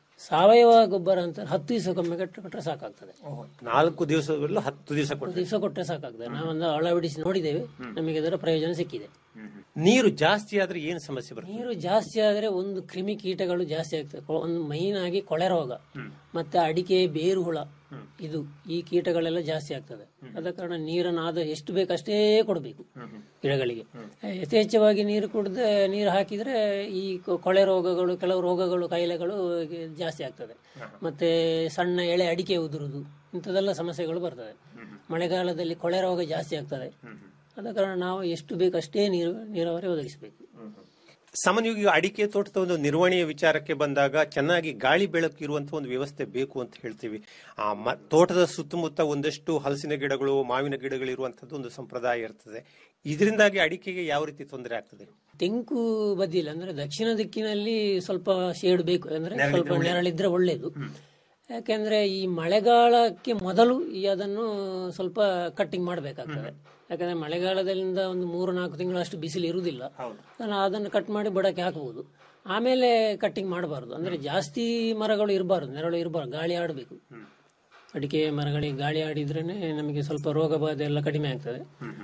ಸಾವಯವ ಗೊಬ್ಬರ ಅಂತ ಹತ್ತು ದಿವಸಕ್ಕೊಮ್ಮೆ ಕಟ್ಟು ಕೊಟ್ಟರೆ ಸಾಕಾಗ್ತದೆ ನಾಲ್ಕು ದಿವಸದಲ್ಲೂ ಹತ್ತು ದಿವಸ ಕೊಡ್ತಾರೆ ದಿವಸ ಕೊಟ್ಟರೆ ಸಾಕಾಗ್ತದೆ ನಾವೊಂದು ಅಳವಡಿಸಿ ನೋಡಿದ್ದೇವೆ ನಮಗೆ ಅದರ ಪ್ರಯೋಜನ ಸಿಕ್ಕಿದೆ ನೀರು ಜಾಸ್ತಿ ಆದ್ರೆ ಏನು ಸಮಸ್ಯೆ ಬರುತ್ತೆ ನೀರು ಜಾಸ್ತಿ ಆದರೆ ಒಂದು ಕ್ರಿಮಿ ಕೀಟಗಳು ಜಾಸ್ತಿ ಆಗ್ತದೆ ಕೊ- ಒಂದು ಮೈನ್ ಆಗಿ ಕೊಳೆ ರೋಗ ಮತ್ತೆ ಅಡಿಕೆ ಬೇರು ಹುಳ ಇದು ಈ ಕೀಟಗಳೆಲ್ಲ ಜಾಸ್ತಿ ಆಗ್ತದೆ ಆದ ಕಾರಣ ನೀರನ್ನು ಆದ ಎಷ್ಟು ಬೇಕು ಅಷ್ಟೇ ಕೊಡಬೇಕು ಗಿಡಗಳಿಗೆ ಯಥೇಚ್ಛವಾಗಿ ನೀರು ಕುಡ್ದೆ ನೀರು ಹಾಕಿದ್ರೆ ಈ ಕೊ- ಕೊಳೆ ರೋಗಗಳು ಕೆಲವು ರೋಗಗಳು ಕಾಯಿಲೆಗಳು ಜಾಸ್ತಿ ಆಗ್ತದೆ ಮತ್ತೆ ಸಣ್ಣ ಎಳೆ ಅಡಿಕೆ ಉದುರುದು ಇಂಥದೆಲ್ಲ ಸಮಸ್ಯೆಗಳು ಬರ್ತದೆ ಮಳೆಗಾಲದಲ್ಲಿ ಕೊಳೆ ರೋಗ ಜಾಸ್ತಿ ಆಗ್ತದೆ ಆದ ಕಾರಣ ನಾವು ಎಷ್ಟು ಬೇಕು ಅಷ್ಟೇ ನೀರು ನೀರಾವರಿ ಒದಗಿಸಬೇಕು ಸಾಮಾನ್ಯವಾಗಿ ಅಡಿಕೆ ತೋಟದ ಒಂದು ನಿರ್ವಹಣೆಯ ವಿಚಾರಕ್ಕೆ ಬಂದಾಗ ಚೆನ್ನಾಗಿ ಗಾಳಿ ಬೆಳಕು ಇರುವಂತಹ ಒಂದು ವ್ಯವಸ್ಥೆ ಬೇಕು ಅಂತ ಹೇಳ್ತೀವಿ ಆ ಮ- ತೋಟದ ಸುತ್ತಮುತ್ತ ಒಂದಷ್ಟು ಹಲಸಿನ ಗಿಡಗಳು ಮಾವಿನ ಗಿಡಗಳು ಇರುವಂತದ್ದು ಒಂದು ಸಂಪ್ರದಾಯ ಇರ್ತದೆ ಇದರಿಂದಾಗಿ ಅಡಿಕೆಗೆ ಯಾವ ರೀತಿ ತೊಂದರೆ ಆಗ್ತದೆ ತೆಂಕು ಬದಿಯಲ್ಲಿ ಅಂದ್ರೆ ದಕ್ಷಿಣ ದಿಕ್ಕಿನಲ್ಲಿ ಸ್ವಲ್ಪ ಶೇಡ್ ಬೇಕು ಅಂದ್ರೆ ಸ್ವಲ್ಪ ನೆರಳಿದ್ರೆ ಒಳ್ಳೇದು ಯಾಕೆಂದ್ರೆ ಈ ಮಳೆಗಾಲಕ್ಕೆ ಮೊದಲು ಈ ಅದನ್ನು ಸ್ವಲ್ಪ ಕಟ್ಟಿಂಗ್ ಮಾಡಬೇಕಾಗ್ತದೆ ಯಾಕಂದ್ರೆ ಮಳೆಗಾಲದಿಂದ ಒಂದು ಮೂರು ನಾಲ್ಕು ತಿಂಗಳಷ್ಟು ಬಿಸಿಲು ಇರುವುದಿಲ್ಲ ಅದನ್ನ- ಅದನ್ನು ಕಟ್ ಮಾಡಿ ಬುಡಕ್ಕೆ ಹಾಕಬಹುದು ಆಮೇಲೆ ಕಟ್ಟಿಂಗ್ ಮಾಡಬಾರ್ದು ಅಂದ್ರೆ ಜಾಸ್ತಿ ಮರಗಳು ಇರಬಾರ್ದು ನೆರಳು ಇರಬಾರ್ದು ಗಾಳಿ ಆಡಬೇಕು ಅಡಿಕೆ ಮರಗಳಿಗೆ ಗಾಳಿ ಆಡಿದ್ರೇನೆ ನಮಗೆ ಸ್ವಲ್ಪ ರೋಗ ಬಾಧೆ ಎಲ್ಲ ಕಡಿಮೆ ಆಗ್ತದೆ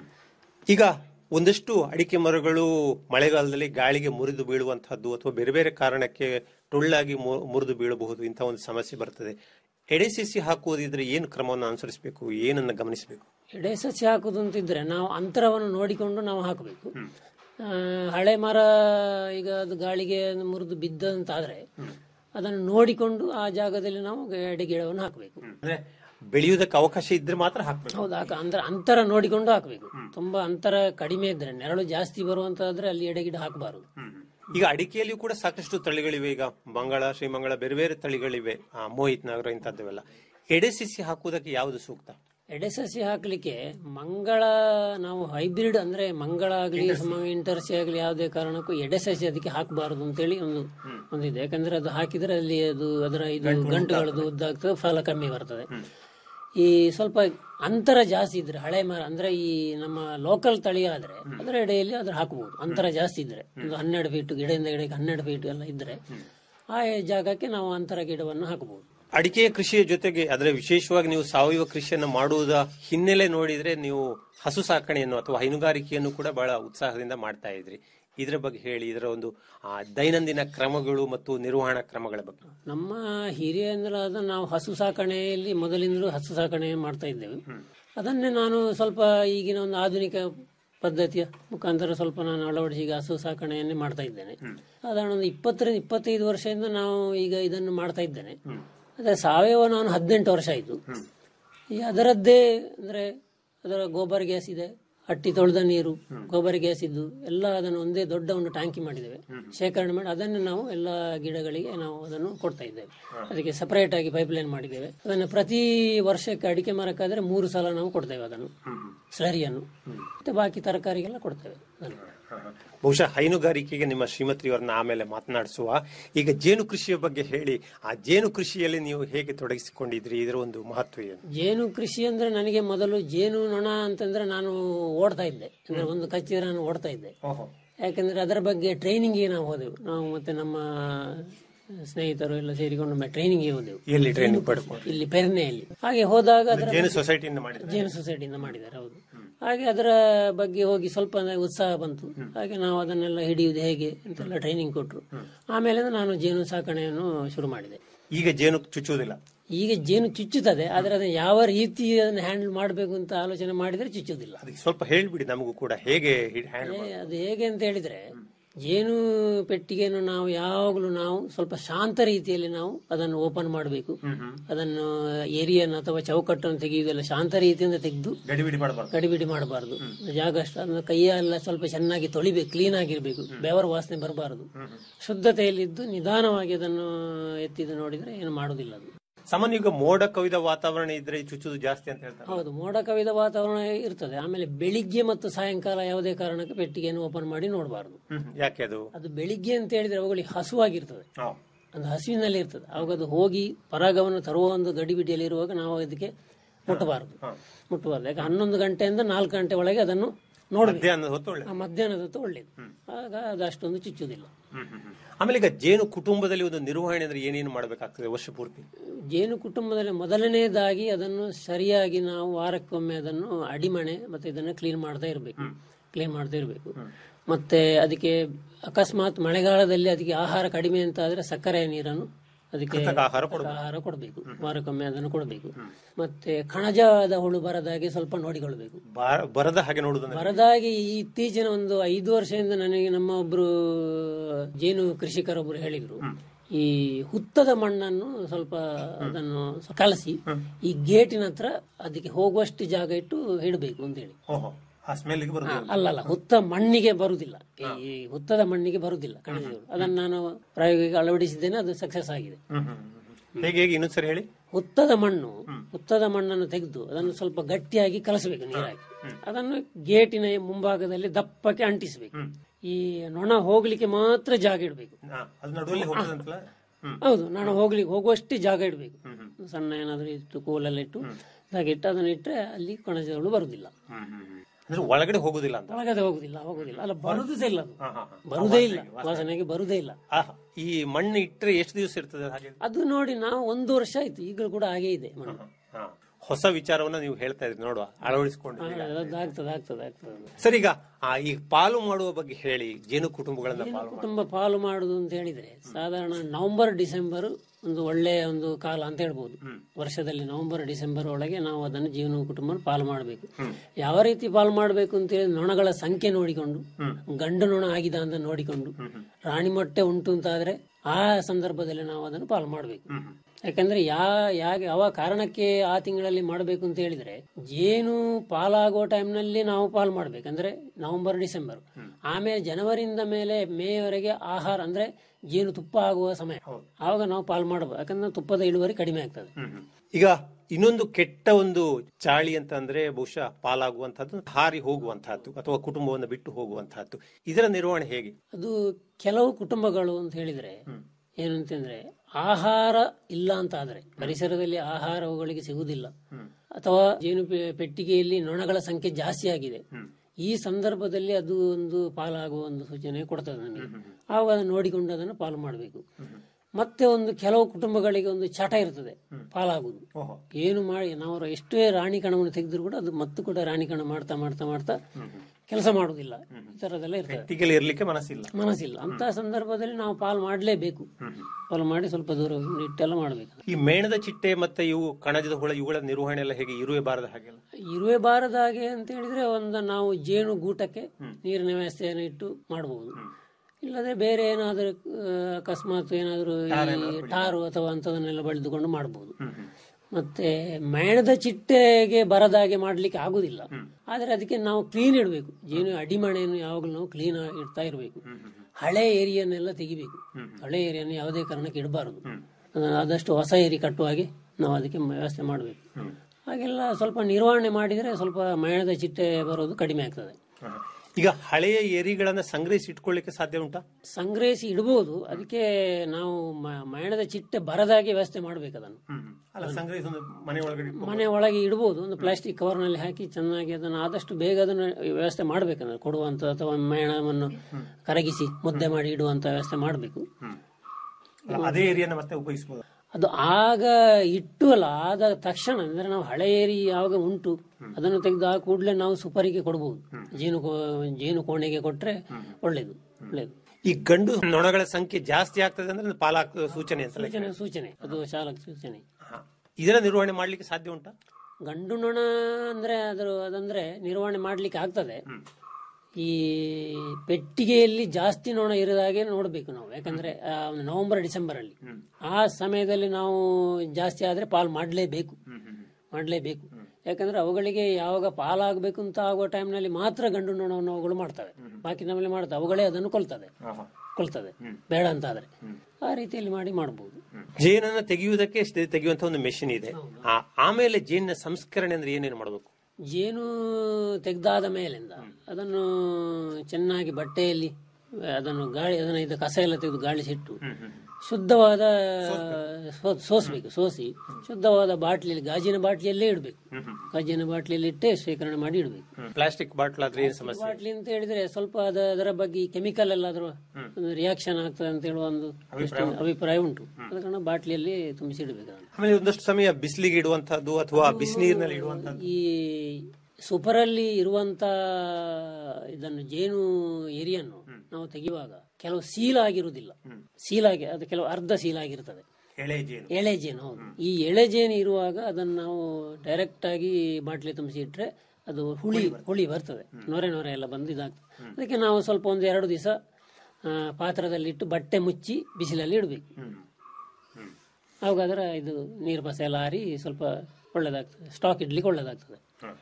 ಈಗ ಒಂದಷ್ಟು ಅಡಿಕೆ ಮರಗಳು ಮಳೆಗಾಲದಲ್ಲಿ ಗಾಳಿಗೆ ಮುರಿದು ಬೀಳುವಂತಹದ್ದು ಅಥವಾ ಬೇರೆ ಬೇರೆ ಕಾರಣಕ್ಕೆ ಟೊಳ್ಳಾಗಿ ಮು- ಮುರಿದು ಬೀಳಬಹುದು ಇಂಥ ಒಂದು ಸಮಸ್ಯೆ ಬರ್ತದೆ ಎಡೆಸಿಸಿ ಹಾಕುವುದಿದ್ರೆ ಏನು ಕ್ರಮವನ್ನು ಅನುಸರಿಸಬೇಕು ಏನನ್ನ ಗಮನಿಸಬೇಕು ಎಡೆ ಸಸಿ ಹಾಕುದು ಅಂತಿದ್ರೆ ನಾವು ಅಂತರವನ್ನು ನೋಡಿಕೊಂಡು ನಾವು ಹಾಕಬೇಕು ಆ, ಹಳೆ ಮರ ಈಗ ಅದು ಗಾಳಿಗೆ ಮುರಿದು ಬಿದ್ದಂತಾದ್ರೆ ಅದನ್ನು ನೋಡಿಕೊಂಡು ಆ ಜಾಗದಲ್ಲಿ ನಾವು ಎಡೆ ಗಿಡವನ್ನು ಹಾಕಬೇಕು ಅಂದ್ರೆ ಬೆಳೆಯುವುದಕ್ಕೆ ಅವಕಾಶ ಇದ್ರೆ ಮಾತ್ರ ಹಾಕ್ಬೇಕು ಹೌದು ಹಾಕ ಅಂದ್ರೆ ಅಂತರ ನೋಡಿಕೊಂಡು ಹಾಕಬೇಕು ತುಂಬಾ ಅಂತರ ಕಡಿಮೆ ಇದ್ರೆ ನೆರಳು ಜಾಸ್ತಿ ಬರುವಂತಾದ್ರೆ ಅಲ್ಲಿ ಎಡೆ ಗಿಡ ಹಾಕಬಾರದು ಈಗ ಅಡಿಕೆಯಲ್ಲಿ ಕೂಡ ಸಾಕಷ್ಟು ತಳಿಗಳಿವೆ ಈಗ ಮಂಗಳ ಶ್ರೀಮಂಗಳ ಬೇರೆ ಬೇರೆ ತಳಿಗಳಿವೆ ಆ, ಮೋಹಿತ್ ನಗರ ಇಂಥದ್ದೆಲ್ಲ ಎಡೆಸಿಸಿ ಹಾಕುವುದಕ್ಕೆ ಯಾವುದು ಸೂಕ್ತ ಎಡೆ ಸಸಿ ಹಾಕ್ಲಿಕ್ಕೆ ಮಂಗಳ ನಾವು ಹೈಬ್ರಿಡ್ ಅಂದ್ರೆ ಮಂಗಳ ಆಗ್ಲಿ ಇಂಟರ್ಸಿ ಆಗ್ಲಿ ಯಾವುದೇ ಕಾರಣಕ್ಕೂ ಎಡೆ ಸಸಿ ಅದಕ್ಕೆ ಹಾಕಬಾರದು ಅಂತೇಳಿ ಒಂದು ಒಂದಿದೆ ಯಾಕಂದ್ರೆ ಅದು ಹಾಕಿದ್ರೆ ಅಲ್ಲಿ ಅದು ಅದರ ಇದು ಗಂಟುಗಳದ್ದು ಉದ್ದಾಗ್ತದೆ ಫಲ ಕಮ್ಮಿ ಬರ್ತದೆ ಈ ಸ್ವಲ್ಪ ಅಂತರ ಜಾಸ್ತಿ ಇದ್ರೆ ಹಳೆ ಮರ ಅಂದ್ರೆ ಈ ನಮ್ಮ ಲೋಕಲ್ ತಳಿ ಆದ್ರೆ ಅದರ ಎಡೆಯಲ್ಲಿ ಅದ್ರ ಹಾಕಬಹುದು ಅಂತರ ಜಾಸ್ತಿ ಇದ್ರೆ ಒಂದು ಹನ್ನೆರಡು ಫೀಟ್ ಗಿಡದಿಂದ ಗಿಡಕ್ಕೆ ಹನ್ನೆರಡು ಫೀಟ್ ಎಲ್ಲ ಇದ್ರೆ ಆ ಜಾಗಕ್ಕೆ ನಾವು ಅಂತರ ಗಿಡವನ್ನು ಹಾಕಬಹುದು ಅಡಿಕೆ ಕೃಷಿಯ ಜೊತೆಗೆ ಅದರ ವಿಶೇಷವಾಗಿ ನೀವು ಸಾವಯವ ಕೃಷಿಯನ್ನು ಮಾಡುವುದ ಹಿನ್ನೆಲೆ ನೋಡಿದ್ರೆ ನೀವು ಹಸು ಸಾಕಣೆಯನ್ನು ಅಥವಾ ಹೈನುಗಾರಿಕೆಯನ್ನು ಕೂಡ ಬಹಳ ಉತ್ಸಾಹದಿಂದ ಮಾಡ್ತಾ ಇದ್ರಿ ಇದರ ಬಗ್ಗೆ ಹೇಳಿ ಇದರ ಒಂದು ಆ, ದೈನಂದಿನ ಕ್ರಮಗಳು ಮತ್ತು ನಿರ್ವಹಣಾ ಕ್ರಮಗಳ ಬಗ್ಗೆ ನಮ್ಮ ಹಿರಿಯಂದ್ರಾದ ನಾವು ಹಸು ಸಾಕಣೆಯಲ್ಲಿ ಮೊದಲಿಂದಲೂ ಹಸು ಸಾಕಣೆ ಮಾಡ್ತಾ ಇದ್ದೇವೆ ಅದನ್ನೇ ನಾನು ಸ್ವಲ್ಪ ಈಗಿನ ಒಂದು ಆಧುನಿಕ ಪದ್ಧತಿಯ ಮುಖಾಂತರ ಸ್ವಲ್ಪ ನಾನು ಅಳವಡಿಸಿ ಈಗ ಹಸು ಸಾಕಣೆಯನ್ನೇ ಮಾಡ್ತಾ ಇದ್ದೇನೆ ಸಾಧಾರಣ ಒಂದು ಇಪ್ಪತ್ತರಿಂದ ಇಪ್ಪತ್ತೈದು ವರ್ಷದಿಂದ ನಾವು ಈಗ ಇದನ್ನು ಮಾಡ್ತಾ ಇದ್ದೇನೆ ಅದೇ ಸಾವಯವ ನಾನು ಹದಿನೆಂಟು ವರ್ಷ ಆಯಿತು ಈ ಅದರದ್ದೇ ಅಂದ್ರೆ ಅದರ ಗೋಬರ್ ಗ್ಯಾಸ್ ಇದೆ ಹಟ್ಟಿ ತೊಳೆದ ನೀರು ಗೊಬ್ಬರ ಗ್ಯಾಸ್ ಇದ್ದು ಎಲ್ಲ ಅದನ್ನು ಒಂದೇ ದೊಡ್ಡ ಒಂದು ಟ್ಯಾಂಕಿ ಮಾಡಿದ್ದೇವೆ ಶೇಖರಣೆ ಮಾಡಿ ಅದನ್ನು ನಾವು ಎಲ್ಲ ಗಿಡಗಳಿಗೆ ನಾವು ಅದನ್ನು ಕೊಡ್ತಾ ಇದ್ದೇವೆ ಅದಕ್ಕೆ ಸಪರೇಟ್ ಆಗಿ ಪೈಪ್ ಲೈನ್ ಮಾಡಿದ್ದೇವೆ ಅದನ್ನು ಪ್ರತಿ ವರ್ಷಕ್ಕೆ ಅಡಿಕೆ ಮರಕ್ಕಾದ್ರೆ ಮೂರು ಸಲ ನಾವು ಕೊಡ್ತೇವೆ ಅದನ್ನು ಸ್ಲರಿಯನ್ನು ಮತ್ತೆ ಬಾಕಿ ತರಕಾರಿಗೆಲ್ಲ ಕೊಡ್ತೇವೆ ಅದನ್ನು. ಬಹುಶಃ ಹೈನುಗಾರಿಕೆಗೆ ನಿಮ್ಮ ಶ್ರೀಮತಿಯವರನ್ನ ಆಮೇಲೆ ಮಾತನಾಡಿಸುವ ಈಗ ಜೇನು ಕೃಷಿಯ ಬಗ್ಗೆ ಹೇಳಿ ಆ ಜೇನು ಕೃಷಿಯಲ್ಲಿ ನೀವು ಹೇಗೆ ತೊಡಗಿಸಿಕೊಂಡಿದ್ರಿ ಇದರ ಒಂದು ಮಹತ್ವ ಏನು ಜೇನು ಕೃಷಿ ಅಂದ್ರೆ ನನಗೆ ಮೊದಲು ಜೇನು ನೊಣ ಅಂತಂದ್ರೆ ನಾನು ಓಡ್ತಾ ಇದ್ದೆ ಅಂದ್ರೆ ಒಂದು ಕಚ್ಚಿ ನಾನು ಓಡ್ತಾ ಇದ್ದೆ ಯಾಕಂದ್ರೆ ಅದರ ಬಗ್ಗೆ ಟ್ರೈನಿಂಗ್ಗೆ ನಾವು ಹೋದೆವು ನಾವು ಮತ್ತೆ ನಮ್ಮ ಸ್ನೇಹಿತರು ಎಲ್ಲ ಸೇರಿಕೊಂಡು ಟ್ರೈನಿಂಗ್ಗೆ ಹೋದೆವು ಎಲ್ಲಿ ಟ್ರೈನಿಂಗ್ ಪಡ್ಕೊಂಡು ಇಲ್ಲಿ ಪೆರ್ನೆಯಲ್ಲಿ ಹಾಗೆ ಹೋದಾಗ ಅದರ ಜೇನು ಸೊಸೈಟಿಯಿಂದ ಮಾಡಿದ್ರೆ ಜೇನು ಸೊಸೈಟಿಯಿಂದ ಮಾಡಿದ್ದಾರೆ ಹೌದು ಹಾಗೆ ಅದರ ಬಗ್ಗೆ ಹೋಗಿ ಸ್ವಲ್ಪ ನನಗೆ ಉತ್ಸಾಹ ಬಂತು ಹಾಗೆ ನಾವು ಅದನ್ನೆಲ್ಲ ಹಿಡಿಯುವುದು ಹೇಗೆ ಅಂತೆಲ್ಲ ಟ್ರೈನಿಂಗ್ ಕೊಟ್ಟರು ಆಮೇಲೆ ನಾನು ಜೇನು ಸಾಕಣೆಯನ್ನು ಶುರು ಮಾಡಿದೆ ಈಗ ಜೇನು ಚುಚ್ಚುವುದಿಲ್ಲ ಈಗ ಜೇನು ಚುಚ್ಚುತ್ತದೆ ಆದ್ರೆ ಅದನ್ನು ಯಾವ ರೀತಿ ಅದನ್ನು ಹ್ಯಾಂಡಲ್ ಮಾಡಬೇಕು ಅಂತ ಆಲೋಚನೆ ಮಾಡಿದ್ರೆ ಚುಚ್ಚುವುದಿಲ್ಲ ಅದಕ್ಕೆ ಸ್ವಲ್ಪ ಹೇಳ್ಬಿಡಿ ನಮಗೂ ಕೂಡ ಹೇಗೆ ಹ್ಯಾಂಡಲ್ ಏ, ಅದು ಹೇಗೆ ಅಂತ ಹೇಳಿದ್ರೆ ಜೇನು ಪೆಟ್ಟಿಗೆಯನ್ನು ನಾವು ಯಾವಾಗಲೂ ನಾವು ಸ್ವಲ್ಪ ಶಾಂತ ರೀತಿಯಲ್ಲಿ ನಾವು ಅದನ್ನು ಓಪನ್ ಮಾಡಬೇಕು ಅದನ್ನು ಏರಿಯನ್ ಅಥವಾ ಚೌಕಟ್ಟನ್ನು ತೆಗೆಯುವುದೆಲ್ಲ ಶಾಂತ ರೀತಿಯಿಂದ ತೆಗೆದು ಗಡಿಬಿಡಿ ಮಾಡಬಾರ್ದು ಗಡಿಬಿಡಿ ಮಾಡಬಾರದು ಜಾಗ ಅಷ್ಟು ಅದನ್ನ ಕೈಯೆಲ್ಲ ಸ್ವಲ್ಪ ಚೆನ್ನಾಗಿ ತೊಳಿಬೇಕು ಕ್ಲೀನ್ ಆಗಿರ್ಬೇಕು ಬೆವರ ವಾಸನೆ ಬರಬಾರದು ಶುದ್ಧತೆಯಲ್ಲಿದ್ದು ನಿಧಾನವಾಗಿ ಅದನ್ನು ಎತ್ತಿದ್ದು ನೋಡಿದ್ರೆ ಏನು ಮಾಡುವುದಿಲ್ಲ ಅದು ಸಾಮಾನ್ಯ ಈಗ ಮೋಡ ಕವಿದ ವಾತಾವರಣ ಇದ್ರೆ ಈ ಚುಚ್ಚುದು ಜಾಸ್ತಿ ಅಂತ ಹೇಳ್ತಾರೆ ಹೌದು ಮೋಡ ಕವಿದ ವಾತಾವರಣ ಇರ್ತದೆ ಆಮೇಲೆ ಬೆಳಿಗ್ಗೆ ಮತ್ತು ಸಾಯಂಕಾಲ ಯಾವುದೇ ಕಾರಣಕ್ಕೆ ಪೆಟ್ಟಿಗೆಯನ್ನು ಓಪನ್ ಮಾಡಿ ನೋಡಬಾರದು ಹ್ಮ್. ಯಾಕೆ ಅದು ಅದು ಬೆಳಿಗ್ಗೆ ಅಂತ ಹೇಳಿದ್ರೆ ಅವುಗಳಿಗೆ ಹಸುವಾಗಿರ್ತದೆ ಅದು ಹಸುವಿನಲ್ಲಿ ಇರ್ತದೆ ಅವಾಗ ಅದು ಹೋಗಿ ಪರಾಗವನ್ನು ತರುವ ಒಂದು ಗಡಿಬಿಡಿಯಲ್ಲಿ ಇರುವಾಗ ನಾವು ಅದಕ್ಕೆ ಮುಟ್ಟಬಾರದು ಮುಟ್ಟಬಾರದು ಯಾಕೆ ಹನ್ನೊಂದು ಗಂಟೆಯಿಂದ ನಾಲ್ಕು ಗಂಟೆ ಒಳಗೆ ಅದನ್ನು ನೋಡಬೇಕು ಮಧ್ಯಾಹ್ನದ ಹೊತ್ತು ಒಳ್ಳೆ ಆ ಮಧ್ಯಾಹ್ನದ ಹೊತ್ತು ಒಳ್ಳೇದು ಆಗ ಅದು ಅಷ್ಟೊಂದು ಚುಚ್ಚುವುದಿಲ್ಲ ಆಮೇಲೆ ಈಗ ಜೇನು ಕುಟುಂಬದಲ್ಲಿ ಒಂದು ನಿರ್ವಹಣೆ ಅಂದ್ರೆ ಏನೇನು ಮಾಡಬೇಕಾಗ್ತದೆ ವರ್ಷ ಪೂರ್ತಿ ಜೇನು ಕುಟುಂಬದಲ್ಲಿ ಮೊದಲನೇದಾಗಿ ಅದನ್ನು ಸರಿಯಾಗಿ ನಾವು ವಾರಕ್ಕೊಮ್ಮೆ ಅದನ್ನು ಅಡಿಮಣೆ ಮತ್ತೆ ಇದನ್ನು ಕ್ಲೀನ್ ಮಾಡ್ತಾ ಇರಬೇಕು ಕ್ಲೀನ್ ಮಾಡ್ತಾ ಇರಬೇಕು ಮತ್ತೆ ಅದಕ್ಕೆ ಅಕಸ್ಮಾತ್ ಮಳೆಗಾಲದಲ್ಲಿ ಅದಕ್ಕೆ ಆಹಾರ ಕಡಿಮೆ ಅಂತ ಆದ್ರೆ ಸಕ್ಕರೆಯ ನೀರನ್ನು ಅದಕ್ಕೆ ಕೃತಕ ಆಹಾರ ಕೊಡ್ಬೇಕು. ಆಹಾರ ಕೊಡಬೇಕು ವಾರಕ್ಕೊಮ್ಮೆ ಅದನ್ನು ಕೊಡಬೇಕು ಮತ್ತೆ ಕಣಜದ ಹುಳು ಬರದಾಗೆ ಸ್ವಲ್ಪ ನೋಡಿಕೊಳ್ಬೇಕು ಬಾ- ಬರದ ಹಾಗೆ ನೋಡುದಂದ್ರೆ ಬರದಾಗಿ ಈ ಇತ್ತೀಚಿನ ಒಂದು ಐದು ವರ್ಷದಿಂದ ನನಗೆ ನಮ್ಮ ಒಬ್ರು ಜೇನು ಕೃಷಿಕರೊಬ್ರು ಹೇಳಿದ್ರು ಈ ಹುತ್ತದ ಮಣ್ಣನ್ನು ಸ್ವಲ್ಪ ಅದನ್ನು ಕಲಸಿ ಈ ಗೇಟಿನ ಹತ್ರ ಅದಕ್ಕೆ ಹೋಗುವಷ್ಟು ಜಾಗ ಇಟ್ಟು ಇಡಬೇಕು ಅಂತ ಹೇಳಿ ಓಹೋ ಆ ಸ್ಮೆಲ್ಗೆ ಬರೋದು ಆ, ಅಲ್ಲಲ್ಲ ಹುತ್ತ ಮಣ್ಣಿಗೆ ಬರುವುದಿಲ್ಲ ಈ ಈ ಹುತ್ತದ ಮಣ್ಣಿಗೆ ಬರುವುದಿಲ್ಲ ಕಣಜಗಳು ಅದನ್ನು ನಾನು ಪ್ರಾಯೋಗಿಕ ಅಳವಡಿಸಿದ್ದೇನೆ ಅದು ಸಕ್ಸಸ್ ಆಗಿದೆ ಹೇಗೆ ಹೇಗೆ ಇನ್ನೊಂದ್ಸರಿ ಹೇಳಿ ಹುತ್ತದ ಮಣ್ಣು ಹುತ್ತದ ಮಣ್ಣನ್ನು ತೆಗೆದು ಅದನ್ನು ಸ್ವಲ್ಪ ಗಟ್ಟಿಯಾಗಿ ಕಲಸಬೇಕು ನೀರಾಗಿ ಅದನ್ನು ಗೇಟಿನ ಮುಂಭಾಗದಲ್ಲಿ ದಪ್ಪಕ್ಕೆ ಅಂಟಿಸಬೇಕು ಈ ನೊಣ ಹೋಗ್ಲಿಕ್ಕೆ ಮಾತ್ರ ಜಾಗ ಇಡಬೇಕು ಹಾ, ಅದು ನಡುವಲ್ಲಿ ಹೋಗ್ತದಂತಲ್ಲ ಹೌದು ನಾನು ಹೋಗ್ಲಿಕ್ಕೆ ಹೋಗುವಷ್ಟೇ ಜಾಗ ಇಡಬೇಕು ಸಣ್ಣ ಏನಾದರೂ ಇಟ್ಟು ಕೋಲೆಲ್ಲ ಇಟ್ಟು ಜಾಗ ಇಟ್ಟು ಅದನ್ನು ಇಟ್ಟರೆ ಅಲ್ಲಿ ಕಣಜಗಳು ಬರುವುದಿಲ್ಲ ಅಂದ್ರೆ ಒಳಗಡೆ ಹೋಗುದಿಲ್ಲ ಅಂತ ಒಳಗಡೆ ಹೋಗುದಿಲ್ಲ ಹೋಗುದಿಲ್ಲ ಅಲ್ಲ ಬರುವುದೇ ಇಲ್ಲ ಅದು ಹಾ, ಹಾ, ಹಾ. ಬರುವುದೇ ಇಲ್ಲ ವಾಸನೆಗೆ ಬರುವುದೇ ಇಲ್ಲ ಆಹಾ, ಈ ಮಣ್ಣು ಇಟ್ಟರೆ ಎಷ್ಟು ದಿವಸ ಇರ್ತದೆ ಹಾಗೆ ಅದು ನೋಡಿ ನಾವು ಒಂದು ವರ್ಷ ಆಯ್ತು ಈಗಲೂ ಕೂಡ ಹಾಗೆ ಇದೆ ಮಣ್ಣು ಹಾ. ಹೊಸ ವಿಚಾರವನ್ನ ನೀವು ಹೇಳ್ತಾ ಇದ್ರಿ ನೋಡುವ ಅಳವಡಿಸಿಕೊಂಡು ಅದು ಆಗ್ತದೆ ಆಗ್ತದೆ ಆಗ್ತದೆ ಸರ್ ಈಗ ಆ, ಈ ಪಾಲು ಮಾಡುವ ಬಗ್ಗೆ ಹೇಳಿ ಜೇನು ಕುಟುಂಬಗಳನ್ನ ಪಾಲು ಮಾಡಿ ಕುಟುಂಬ ಪಾಲು ಮಾಡುದು ಅಂತ ಹೇಳಿದ್ರೆ ಸಾಧಾರಣ ನವೆಂಬರ್ ಡಿಸೆಂಬರ್ ಒಂದು ಒಳ್ಳೆಯ ಒಂದು ಕಾಲ ಅಂತ ಹೇಳ್ಬೋದು ವರ್ಷದಲ್ಲಿ ನವೆಂಬರ್ ಡಿಸೆಂಬರ್ ಒಳಗೆ ನಾವು ಅದನ್ನು ಜೀವನ ಕುಟುಂಬ ಪಾಲು ಮಾಡಬೇಕು ಯಾವ ರೀತಿ ಪಾಲು ಮಾಡಬೇಕು ಅಂತ ಹೇಳಿ ನೊಣಗಳ ಸಂಖ್ಯೆ ನೋಡಿಕೊಂಡು ಗಂಡು ನೊಣ ಆಗಿದೆ ಅಂತ ನೋಡಿಕೊಂಡು ರಾಣಿ ಮೊಟ್ಟೆ ಉಂಟು ಅಂತ ಆದ್ರೆ ಆ ಸಂದರ್ಭದಲ್ಲಿ ನಾವು ಅದನ್ನು ಪಾಲು ಮಾಡಬೇಕು ಯಾಕಂದ್ರೆ ಯಾ ಯಾಕೆ ಯಾವ ಕಾರಣಕ್ಕೆ ಆ ತಿಂಗಳಲ್ಲಿ ಮಾಡಬೇಕು ಅಂತ ಹೇಳಿದ್ರೆ ಜೇನು ಪಾಲಾಗುವ ಟೈಮ್ನಲ್ಲಿ ನಾವು ಪಾಲು ಮಾಡ್ಬೇಕಂದ್ರೆ ನವೆಂಬರ್ ಡಿಸೆಂಬರ್ ಆಮೇಲೆ ಜನವರಿಯಿಂದ ಮೇಲೆ ಮೇವರೆಗೆ ಆಹಾರ ಅಂದ್ರೆ ಜೇನು ತುಪ್ಪ ಆಗುವ ಸಮಯ ಆವಾಗ ನಾವು ಪಾಲು ಮಾಡಬಹುದು ಯಾಕಂದ್ರೆ ತುಪ್ಪದ ಇಳುವರಿ ಕಡಿಮೆ ಆಗ್ತದೆ ಈಗ ಇನ್ನೊಂದು ಕೆಟ್ಟ ಒಂದು ಚಾಳಿ ಅಂತ ಅಂದ್ರೆ ಬಹುಶಃ ಪಾಲಾಗುವಂತಹದ್ದು ಹಾರಿ ಹೋಗುವಂತಹದ್ದು ಅಥವಾ ಕುಟುಂಬವನ್ನು ಬಿಟ್ಟು ಹೋಗುವಂತಹದ್ದು ಇದರ ನಿರ್ವಹಣೆ ಹೇಗೆ ಅದು ಕೆಲವು ಕುಟುಂಬಗಳು ಅಂತ ಹೇಳಿದ್ರೆ ಏನು ಅಂತಂದ್ರೆ ಆಹಾರ ಇಲ್ಲ ಅಂತ ಆದ್ರೆ ಪರಿಸರದಲ್ಲಿ ಆಹಾರ ಅವುಗಳಿಗೆ ಸಿಗುವುದಿಲ್ಲ ಅಥವಾ ಜೇನು ಪೆ- ಪೆಟ್ಟಿಗೆಯಲ್ಲಿ ನೊಣಗಳ ಸಂಖ್ಯೆ ಜಾಸ್ತಿ ಆಗಿದೆ ಈ ಸಂದರ್ಭದಲ್ಲಿ ಅದು ಒಂದು ಪಾಲಾಗುವ ಒಂದು ಸೂಚನೆ ಕೊಡ್ತದೆ ನಮಗೆ ಆವಾಗ ಅದನ್ನು ನೋಡಿಕೊಂಡು ಅದನ್ನು ಪಾಲು ಮಾಡಬೇಕು ಮತ್ತೆ ಒಂದು ಕೆಲವು ಕುಟುಂಬಗಳಿಗೆ ಒಂದು ಚಟ ಇರ್ತದೆ ಪಾಲಾಗುವುದು ಏನು ಮಾಡಿ ನಾವು ಎಷ್ಟೇ ರಾಣಿ ಕಣವನ್ನು ತೆಗೆದ್ರು ಕೂಡ ಅದು ಮತ್ತೆ ಕೂಡ ರಾಣಿ ಕಣ ಮಾಡ್ತಾ ಮಾಡ್ತಾ ಮಾಡ್ತಾ ಕೆಲಸ ಮಾಡುವುದಿಲ್ಲ ಈ ತರದೆಲ್ಲ ಇರ್ತದೆ ಪೆಟ್ಟಿಗೆಯಲ್ಲಿ ಇರ್ಲಿಕ್ಕೆ ಮನಸ್ಸಿಲ್ಲ ಮನಸ್ಸಿಲ್ಲ ಅಂತ ಸಂದರ್ಭದಲ್ಲಿ ನಾವು ಪಾಲು ಮಾಡಲೇಬೇಕು ಪಾಲು ಮಾಡಿ ಸ್ವಲ್ಪ ದೂರ ಹೋಗಿ ಇಟ್ಟೆಲ್ಲ ಮಾಡಬೇಕು ಈ ಮೇಣದ ಚಿಟ್ಟೆ ಮತ್ತೆ ಇವು ಕಣಜದ ಹುಳ ಇವುಗಳ ನಿರ್ವಹಣೆ ಎಲ್ಲ ಹೇಗೆ ಇರುವೆ ಬಾರದ ಹಾಗೆಲ್ಲ ಇರುವೆ ಬಾರದ ಹಾಗೆ ಅಂತ ಹೇಳಿದ್ರೆ ಒಂದು ನಾವು ಜೇನು ಗೂಟಕ್ಕೆ ನೀರಿನ ವ್ಯವಸ್ಥೆಯನ್ನು ಇಟ್ಟು ಮಾಡಬಹುದು ಇಲ್ಲದೆ ಬೇರೆ ಏನಾದರೂ ಅಕಸ್ಮಾತ್ ಏನಾದರೂ ಈ ಟಾರು ಅಥವಾ ಅಂಥದನ್ನೆಲ್ಲ ಬಳಿದುಕೊಂಡು ಮಾಡಬಹುದು ಮತ್ತೆ ಮೇಣದ ಚಿಟ್ಟೆಗೆ ಬರದ ಹಾಗೆ ಮಾಡ್ಲಿಕ್ಕೆ ಆಗುದಿಲ್ಲ ಆದ್ರೆ ಅದಕ್ಕೆ ನಾವು ಕ್ಲೀನ್ ಇಡಬೇಕು ಜೇನು ಅಡಿಮಣೆಯನ್ನು ಯಾವಾಗಲೂ ನಾವು ಕ್ಲೀನ್ ಇಡ್ತಾ ಇರಬೇಕು ಹಳೆ ಏರಿಯನ್ನೆಲ್ಲ ತೆಗಿಬೇಕು ಹಳೆ ಏರಿಯನ್ನು ಯಾವುದೇ ಕಾರಣಕ್ಕೆ ಇಡಬಾರದು ಅದನ್ನ ಆದಷ್ಟು ಹೊಸ ಏರಿ ಕಟ್ಟುವ ಹಾಗೆ ನಾವು ಅದಕ್ಕೆ ವ್ಯವಸ್ಥೆ ಮಾಡಬೇಕು ಹಾಗೆಲ್ಲ ಸ್ವಲ್ಪ ನಿರ್ವಹಣೆ ಮಾಡಿದರೆ ಸ್ವಲ್ಪ ಮೇಣದ ಚಿಟ್ಟೆ ಬರೋದು ಕಡಿಮೆ ಆಗ್ತದೆ ಈಗ ಹಳೆಯ ಏರಿಗಳನ್ನ ಸಂಗ್ರಹಿಸಿ ಇಟ್ಕೊಳ್ಳಿಕ್ಕೆ ಸಾಧ್ಯ ಉಂಟಾ ಸಂಗ್ರಹಿಸಿ ಇಡಬಹುದು ಅದಕ್ಕೆ ನಾವು ಮ- ಮೇಣದ ಚಿಟ್ಟೆ ಬರದಾಗೆ ವ್ಯವಸ್ಥೆ ಮಾಡಬೇಕು ಅದನ್ನು ಅಲ್ಲ ಸಂಗ್ರಹಿಸಿ ಒಂದು ಮನೆ ಒಳಗಡೆ ಇಟ್ಕೊಂಡು- ಮನೆ ಒಳಗೆ ಇಡಬಹುದು ಒಂದು ಪ್ಲಾಸ್ಟಿಕ್ ಕವರ್ನಲ್ಲಿ ಹಾಕಿ ಚೆನ್ನಾಗಿ ಅದನ್ನು ಆದಷ್ಟು ಬೇಗ ಅದನ್ನು ವ್ಯವಸ್ಥೆ ಮಾಡಬೇಕಂದ್ರೆ ಕೊಡುವಂತ ಅಥವಾ ಮೇಣವನ್ನು ಕರಗಿಸಿ ಮುದ್ದೆ ಮಾಡಿ ಇಡುವಂತ ವ್ಯವಸ್ಥೆ ಮಾಡಬೇಕು ಅಲ್ಲ, ಅದೇ ಏರಿಯನ್ನ ಮತ್ತೆ ಉಪಯೋಗಿಸಬಹುದು ಅದು ಆಗ ಇಟ್ಟು ಅಲ್ಲ ಆದ ತಕ್ಷಣ ಅಂದ್ರೆ ನಾವು ಹಳೆ ಏರಿ ಯಾವಾಗ ಉಂಟು ಅದನ್ನು ತೆಗೆದು ಆ ಕೂಡಲೇ ನಾವು ಸುಪರಿಗೆ ಕೊಡಬಹುದು ಜೇನು ಕೋ- ಜೇನು ಕೋಣೆಗೆ ಕೊಟ್ರೆ ಒಳ್ಳೇದು ಒಳ್ಳೇದು ಈ ಗಂಡು ನೊಣಗಳ ಸಂಖ್ಯೆ ಜಾಸ್ತಿ ಆಗ್ತದೆ ಅಂದ್ರೆ ಅದು ಪಾಲಾಗ್ತದೆ ಸೂಚನೆ ಅಂತ ಸೂಚನೆ ಸೂಚನೆ ಅದು ಚಾಲಕ ಸೂಚನೆ ಇದರ ನಿರ್ವಹಣೆ ಮಾಡ್ಲಿಕ್ಕೆ ಸಾಧ್ಯ ಉಂಟಾ ಗಂಡು ನೊಣ ಅಂದ್ರೆ ಅದ್ರ ಅದಂದ್ರೆ ನಿರ್ವಹಣೆ ಮಾಡ್ಲಿಕ್ಕೆ ಆಗ್ತದೆ ಈ ಪೆಟ್ಟಿಗೆಯಲ್ಲಿ ಜಾಸ್ತಿ ನೊಣ ಇರದ ಹಾಗೆ ನೋಡ್ಬೇಕು ನಾವು ಯಾಕಂದ್ರೆ ಆ, ಒಂದು ನವೆಂಬರ್ ಡಿಸೆಂಬರ್ ಅಲ್ಲಿ ಆ ಸಮಯದಲ್ಲಿ ನಾವು ಜಾಸ್ತಿ ಆದ್ರೆ ಪಾಲ್ ಮಾಡಲೇಬೇಕು ಮಾಡಲೇಬೇಕು ಯಾಕಂದ್ರೆ ಅವುಗಳಿಗೆ ಯಾವಾಗ ಪಾಲಾಗಬೇಕು ಅಂತ ಆಗುವ ಟೈಮ್ನಲ್ಲಿ ಮಾತ್ರ ಗಂಡು ನೊಣವನ್ನು ಅವುಗಳು ಮಾಡ್ತವೆ ಬಾಕಿ ನಮ್ಮಲ್ಲಿ ಮಾಡ್ತವೆ ಅವುಗಳೇ ಅದನ್ನು ಕೊಲ್ತದೆ ಕೊಲ್ತದೆ ಬೇಡ ಅಂತ ಆದ್ರೆ ಆ ರೀತಿಯಲ್ಲಿ ಮಾಡಿ ಮಾಡಬಹುದು ಜೇನನ್ನ ತೆಗೆಯುವುದಕ್ಕೆ ಸ್ಟ್- ತೆಗೆಯುವಂತ ಒಂದು ಮೆಷಿನ್ ಇದೆ ಆ- ಆಮೇಲೆ ಜೇನಿನ ಸಂಸ್ಕರಣೆ ಅಂದ್ರೆ ಏನೇನು ಮಾಡಬೇಕು ಜೇನು ತೆಗೆದಾದ ಮೇಲಿಂದ ಅದನ್ನು ಚೆನ್ನಾಗಿ ಬಟ್ಟೆಯಲ್ಲಿ ಅದನ್ನು ಗಾಳಿ ಅದನ್ನು ಇದು ಕಸ ಎಲ್ಲ ತೆಗೆದು ಗಾಳಿಸಿಟ್ಟು ಶುದ್ಧವಾದ ಸೋ- ಸೋಸ್ಬೇಕು ಸೋಸಿ ಶುದ್ಧವಾದ ಬಾಟ್ಲಿಯಲ್ಲಿ ಗಾಜಿನ ಬಾಟ್ಲಿಯಲ್ಲೇ ಇಡಬೇಕು ಗಾಜಿನ ಬಾಟ್ಲಿಯಲ್ಲಿ ಇಟ್ಟೆ ಶೇಖರಣೆ ಮಾಡಿ ಇಡಬೇಕು ಪ್ಲಾಸ್ಟಿಕ್ ಬಾಟ್ಲ್ ಆದ್ರೆ ಏನು ಸಮಸ್ಯೆ ಬಾಟ್ಲಿ ಅಂತ ಹೇಳಿದ್ರೆ ಸ್ವಲ್ಪ ಅದ ಅದರ ಬಗ್ಗೆ ಕೆಮಿಕಲ್ ಎಲ್ಲಾದ್ರೂ ರಿಯಾಕ್ಷನ್ ಆಗ್ತದೆ ಅಂತ ಹೇಳುವ ಒಂದು ಎಷ್ಟು ಅಭಿಪ್ರಾಯ ಉಂಟು ಅದ ಕಾರಣ ಬಾಟ್ಲಿಯಲ್ಲಿ ತುಂಬಿಸಿ ಇಡಬೇಕು ಅದನ್ನು ಆಮೇಲೆ ಒಂದಷ್ಟು ಸಮಯ ಬಿಸಿಲಿಗೆ ಇಡುವಂತಹದ್ದು ಅಥವಾ ಬಿಸಿನೀರಿನಲ್ಲಿ ಇಡುವಂತಹದ್ದು ಈ ಸೂಪರಲ್ಲಿ ಇರುವಂತ ಇದನ್ನು ಜೇನು ಏರಿಯನ್ನು ನಾವು ತೆಗೆಯುವಾಗ ಕೆಲವು ಸೀಲ್ ಆಗಿರುವುದಿಲ್ಲ ಸೀಲ್ ಆಗಿ ಅದು ಕೆಲವು ಅರ್ಧ ಸೀಲ್ ಆಗಿರ್ತದೆ ಎಳೆ ಜೇನು ಎಳೆ ಜೇನು ಹೌದು ಈ ಎಳೆ ಜೇನು ಇರುವಾಗ ಅದನ್ನು ನಾವು ಡೈರೆಕ್ಟ್ ಆಗಿ ಬಾಟ್ಲಿ ತುಂಬಿಸಿ ಇಟ್ರೆ ಅದು ಹುಳಿ ಹುಳಿ ಬರ್ತದೆ ನೊರೆ ನೊರೆ ಎಲ್ಲ ಬಂದು ಇದಾಗ್ತದೆ ಅದಕ್ಕೆ ನಾವು ಸ್ವಲ್ಪ ಒಂದು ಎರಡು ದಿವಸ ಪಾತ್ರದಲ್ಲಿಟ್ಟು ಬಟ್ಟೆ ಮುಚ್ಚಿ ಬಿಸಿಲಲ್ಲಿ ಇಡಬೇಕು ಆವಾಗ ಅದರ ಇದು ನೀರು ಬಸ ಎಲ್ಲ ಹಾರಿ ಸ್ವಲ್ಪ ಒಳ್ಳೇದಾಗ್ತದೆ ಸ್ಟಾಕ್ ಇಡ್ಲಿಕ್ಕೆ ಒಳ್ಳೇದಾಗ್ತದೆ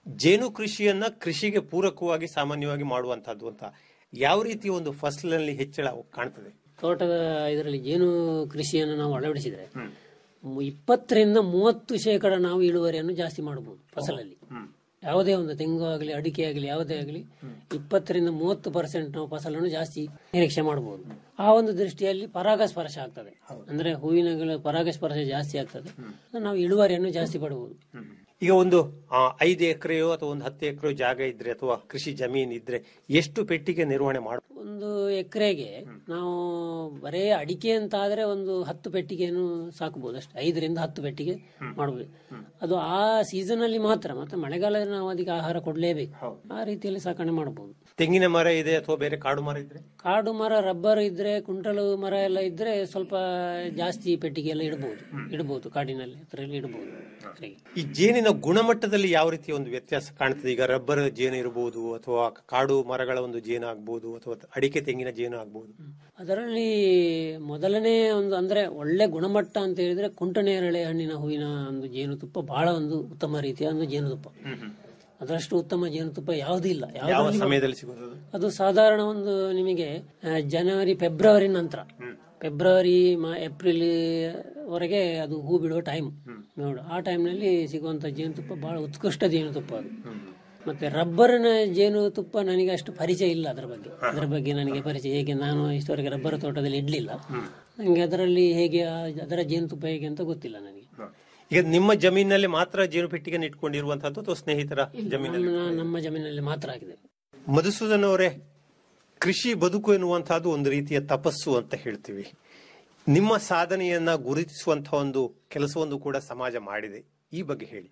ಜೇನು ಕೃಷಿಯನ್ನ ಕೃಷಿಗೆ ಪೂರಕವಾಗಿ ಸಾಮಾನ್ಯವಾಗಿ ಮಾಡುವಂತಹದ್ದು ಅಂತ ಯಾವ ರೀತಿಯ ಒಂದು ಫಸಲಿನಲ್ಲಿ ಹೆಚ್ಚಳ ಕಾಣ್ತದೆ ತೋಟದ ಇದರಲ್ಲಿ ಜೇನು ಕೃಷಿಯನ್ನು ನಾವು ಅಳವಡಿಸಿದ್ರೆ ಮು- ಇಪ್ಪತ್ತರಿಂದ ಮೂವತ್ತು ಶೇಕಡ ನಾವು ಇಳುವರಿಯನ್ನು ಜಾಸ್ತಿ ಮಾಡಬಹುದು ಫಸಲಲ್ಲಿ ಯಾವುದೇ ಒಂದು ತೆಂಗು ಆಗಲಿ ಅಡಿಕೆ ಆಗಲಿ ಯಾವುದೇ ಆಗಲಿ ಇಪ್ಪತ್ತರಿಂದ ಮೂವತ್ತು ಪರ್ಸೆಂಟ್ ನಾವು ಫಸಲನ್ನು ಜಾಸ್ತಿ ನಿರೀಕ್ಷೆ ಮಾಡಬಹುದು ಆ ಒಂದು ದೃಷ್ಟಿಯಲ್ಲಿ ಪರಾಗಸ್ಪರ್ಶ ಆಗ್ತದೆ ಅಂದ್ರೆ ಹೂವಿನ ಪರಾಗಸ್ಪರ್ಶ ಜಾಸ್ತಿ ಆಗ್ತದೆ ನಾವು ಇಳುವರಿಯನ್ನು ಜಾಸ್ತಿ ಪಡಬಹುದು ಈಗ ಒಂದು ಆ, ಐದು ಎಕರೆಯೋ ಅಥವಾ ಒಂದು ಹತ್ತು ಎಕರೆ ಜಾಗ ಇದ್ರೆ ಅಥವಾ ಕೃಷಿ ಜಮೀನು ಇದ್ರೆ ಎಷ್ಟು ಪೆಟ್ಟಿಗೆ ನಿರ್ವಹಣೆ ಮಾಡ ಒಂದು ಎಕರೆಗೆ ನಾವು ಬರೇ ಅಡಿಕೆ ಅಂತ ಆದ್ರೆ ಒಂದು ಹತ್ತು ಪೆಟ್ಟಿಗೆಯನ್ನು ಸಾಕಬಹುದು ಅಷ್ಟೇ ಐದರಿಂದ ಹತ್ತು ಪೆಟ್ಟಿಗೆ ಮಾಡಬಹುದು ಅದು ಆ ಸೀಸನ್ ಅಲ್ಲಿ ಮಾತ್ರ ಮತ್ತೆ ಮಳೆಗಾಲದಲ್ಲಿ ನಾವು ಅದಕ್ಕೆ ಆಹಾರ ಕೊಡ್ಲೇಬೇಕು ಆ ರೀತಿಯಲ್ಲಿ ಸಾಕಣೆ ಮಾಡಬಹುದು ತೆಂಗಿನ ಮರ ಇದೆ ಅಥವಾ ಬೇರೆ ಕಾಡು ಮರ ಇದ್ರೆ ಕಾಡು ಮರ ರಬ್ಬರ್ ಇದ್ರೆ ಕುಂಟಲು ಮರ ಎಲ್ಲ ಇದ್ರೆ ಸ್ವಲ್ಪ ಜಾಸ್ತಿ ಪೆಟ್ಟಿಗೆ ಎಲ್ಲ ಇಡಬಹುದು ಇಡಬಹುದು ಕಾಡಿನಲ್ಲಿ ಅದರಲ್ಲಿ ಇಡಬಹುದು ಈ ಜೇನಿನ ಗುಣಮಟ್ಟದಲ್ಲಿ ಯಾವ ರೀತಿಯ ಒಂದು ವ್ಯತ್ಯಾಸ ಕಾಣ್ತದೆ ಈಗ ರಬ್ಬರ್ ಜೇನು ಇರಬಹುದು ಅಥವಾ ಕಾಡು ಮರಗಳ ಒಂದು ಜೇನು ಆಗ್ಬಹುದು ಅಥವಾ ಅಡಿಕೆ ತೆಂಗಿನ ಜೇನು ಆಗ್ಬಹುದು ಅದರಲ್ಲಿ ಮೊದಲನೇ ಒಂದು ಅಂದ್ರೆ ಒಳ್ಳೆ ಗುಣಮಟ್ಟ ಅಂತ ಹೇಳಿದ್ರೆ ಕುಂಟನೇರಳೆ ಹಣ್ಣಿನ ಹೂವಿನ ಒಂದು ಜೇನುತುಪ್ಪ ಬಹಳ ಒಂದು ಉತ್ತಮ ರೀತಿಯ ಒಂದು ಜೇನುತುಪ್ಪ ಅದರಷ್ಟು ಉತ್ತಮ ಜೇನುತುಪ್ಪ ಯಾವುದೂ ಇಲ್ಲ ಯಾವ ಯಾವುದ್ರಲ್ಲಿ ಸಮಯದಲ್ಲಿ ಸಿಗೋದು ಅದು? ಅದು ಸಾಧಾರಣ ಒಂದು ನಿಮಗೆ ಆ, ಜನವರಿ ಫೆಬ್ರವರಿ ನಂತರ ಫೆಬ್ರವರಿ ಮ- ಏಪ್ರಿಲ್ ವರೆಗೆ ಅದು ಹೂ ಬಿಡುವ ಟೈಮ್ ನೋಡು ಆ ಟೈಮ್ನಲ್ಲಿ ಸಿಗುವಂತ ಜೇನುತುಪ್ಪ ಬಹಳ ಉತ್ಕೃಷ್ಟ ಜೇನುತುಪ್ಪ ಅದು ಮತ್ತೆ ರಬ್ಬರ್ನ ಜೇನುತುಪ್ಪ ನನಗೆ ಅಷ್ಟು ಪರಿಚಯ ಇಲ್ಲ ಅದರ ಬಗ್ಗೆ ಅದರ ಬಗ್ಗೆ ನನಗೆ ಪರಿಚಯ ಹೇಗೆ ನಾನು ಇಷ್ಟವರೆಗೆ ರಬ್ಬರ್ ತೋಟದಲ್ಲಿ ಇಡ್ಲಿಲ್ಲ ನನಗೆ ಅದರಲ್ಲಿ ಹೇಗೆ ಆ- ಅದರ ಜೇನುತುಪ್ಪ ಹೇಗೆ ಅಂತ ಗೊತ್ತಿಲ್ಲ ನನಗೆ ಈಗ ನಿಮ್ಮ ಜಮೀನಿನಲ್ಲಿ ಮಾತ್ರ ಜೇನು ಪೆಟ್ಟಿಗೆ ಇಟ್ಕೊಂಡಿರುವಂತಹದ್ದು ಅಥವಾ ಸ್ನೇಹಿತರ ಜಮೀನಲ್ಲಿ ನಮ್ಮ ನಮ್ಮ ಜಮೀನಲ್ಲಿ ಮಾತ್ರ ಆಗಿದೆ ಮಧುಸೂದನ್ ಅವರೇ ಕೃಷಿ ಬದುಕು ಎನ್ನುವಂತಹದ್ದು ಒಂದು ರೀತಿಯ ತಪಸ್ಸು ಅಂತ ಹೇಳ್ತೀವಿ ನಿಮ್ಮ ಸಾಧನೆಯನ್ನ ಗುರುತಿಸುವಂತಹ ಒಂದು ಕೆಲಸವೊಂದು ಕೂಡ ಸಮಾಜ ಮಾಡಿದೆ ಈ ಬಗ್ಗೆ ಹೇಳಿ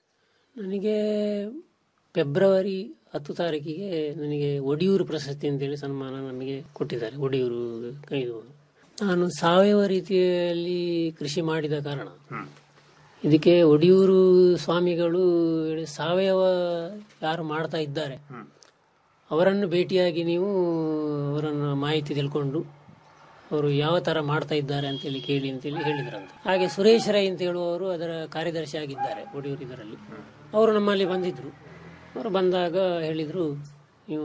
ನನಗೆ ಫೆಬ್ರವರಿ ಹತ್ತು ತಾರೀಕಿಗೆ ನನಗೆ ಒಡಿಯೂರು ಪ್ರಶಸ್ತಿ ಅಂತೇಳಿ ಸನ್ಮಾನ ನಮಗೆ ಕೊಟ್ಟಿದ್ದಾರೆ ಒಡಿಯೂರು ಇದು ನಾನು ಸಾವಯವ ರೀತಿಯಲ್ಲಿ ಕೃಷಿ ಮಾಡಿದ ಕಾರಣ ಇದಕ್ಕೆ ಒಡಿಯೂರು ಸ್ವಾಮಿಗಳು ಹೇಳಿ ಸಾವಯವ ಯಾರು ಮಾಡ್ತಾ ಇದ್ದಾರೆ ಅವರನ್ನು ಭೇಟಿಯಾಗಿ ನೀವು ಅವರನ್ನು ಮಾಹಿತಿ ತಿಳ್ಕೊಂಡು ಅವರು ಯಾವ ತರ ಮಾಡ್ತಾ ಇದ್ದಾರೆ ಅಂತೇಳಿ ಕೇಳಿ ಅಂತೇಳಿ ಹೇಳಿದ್ರಂತೆ ಹಾಗೆ ಸುರೇಶ್ ರೈ ಅಂತ ಹೇಳುವವರು ಅದರ ಕಾರ್ಯದರ್ಶಿ ಆಗಿದ್ದಾರೆ ಒಡಿಯೂರು ಇದರಲ್ಲಿ ಅವರು ನಮ್ಮಲ್ಲಿ ಬಂದಿದ್ರು ಅವರು ಬಂದಾಗ ಹೇಳಿದ್ರು ನೀವು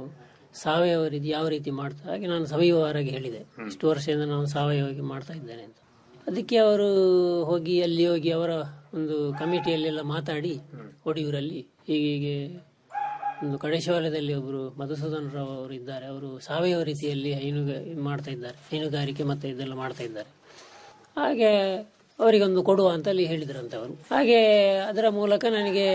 ಸಾವಯವ ರೀತಿ ಯಾವ ರೀತಿ ಮಾಡ್ತಾ ಹಾಗೆ ನಾನು ಸಾವಯವರಾಗಿ ಹೇಳಿದೆ ಇಷ್ಟು ವರ್ಷದಿಂದ ನಾನು ಸಾವಯವವಾಗಿ ಮಾಡ್ತಾ ಇದ್ದೇನೆ ಅಂತ ಅದಕ್ಕೆ ಅವರು ಹೋಗಿ ಅಲ್ಲಿ ಹೋಗಿ ಅವರ ಒಂದು ಕಮಿಟಿಯಲ್ಲೆಲ್ಲ ಮಾತಾಡಿ ಒಡಿಯೂರಲ್ಲಿ ಹೀಗೆ ಹೀಗೆ ಒಂದು ಕಡೇಶವಾಲಯದಲ್ಲಿ ಒಬ್ಬರು ಮಧುಸೂದನ್ ರಾವ್ ಅವರು ಇದ್ದಾರೆ ಅವರು ಸಾವಯವ ರೀತಿಯಲ್ಲಿ ಹೈನುಗ ಇದ್ ಮಾಡ್ತಾ ಇದ್ದಾರೆ ಹೈನುಗಾರಿಕೆ ಮತ್ತೆ ಇದೆಲ್ಲ ಮಾಡ್ತಾ ಇದ್ದಾರೆ ಹಾಗೆ ಅವರಿಗೊಂದು ಕೊಡುವ ಅಂತ ಅಲ್ಲಿ ಹೇಳಿದ್ರಂತೆ ಅವರು ಹಾಗೆ ಅದರ ಮೂಲಕ ನನಗೆ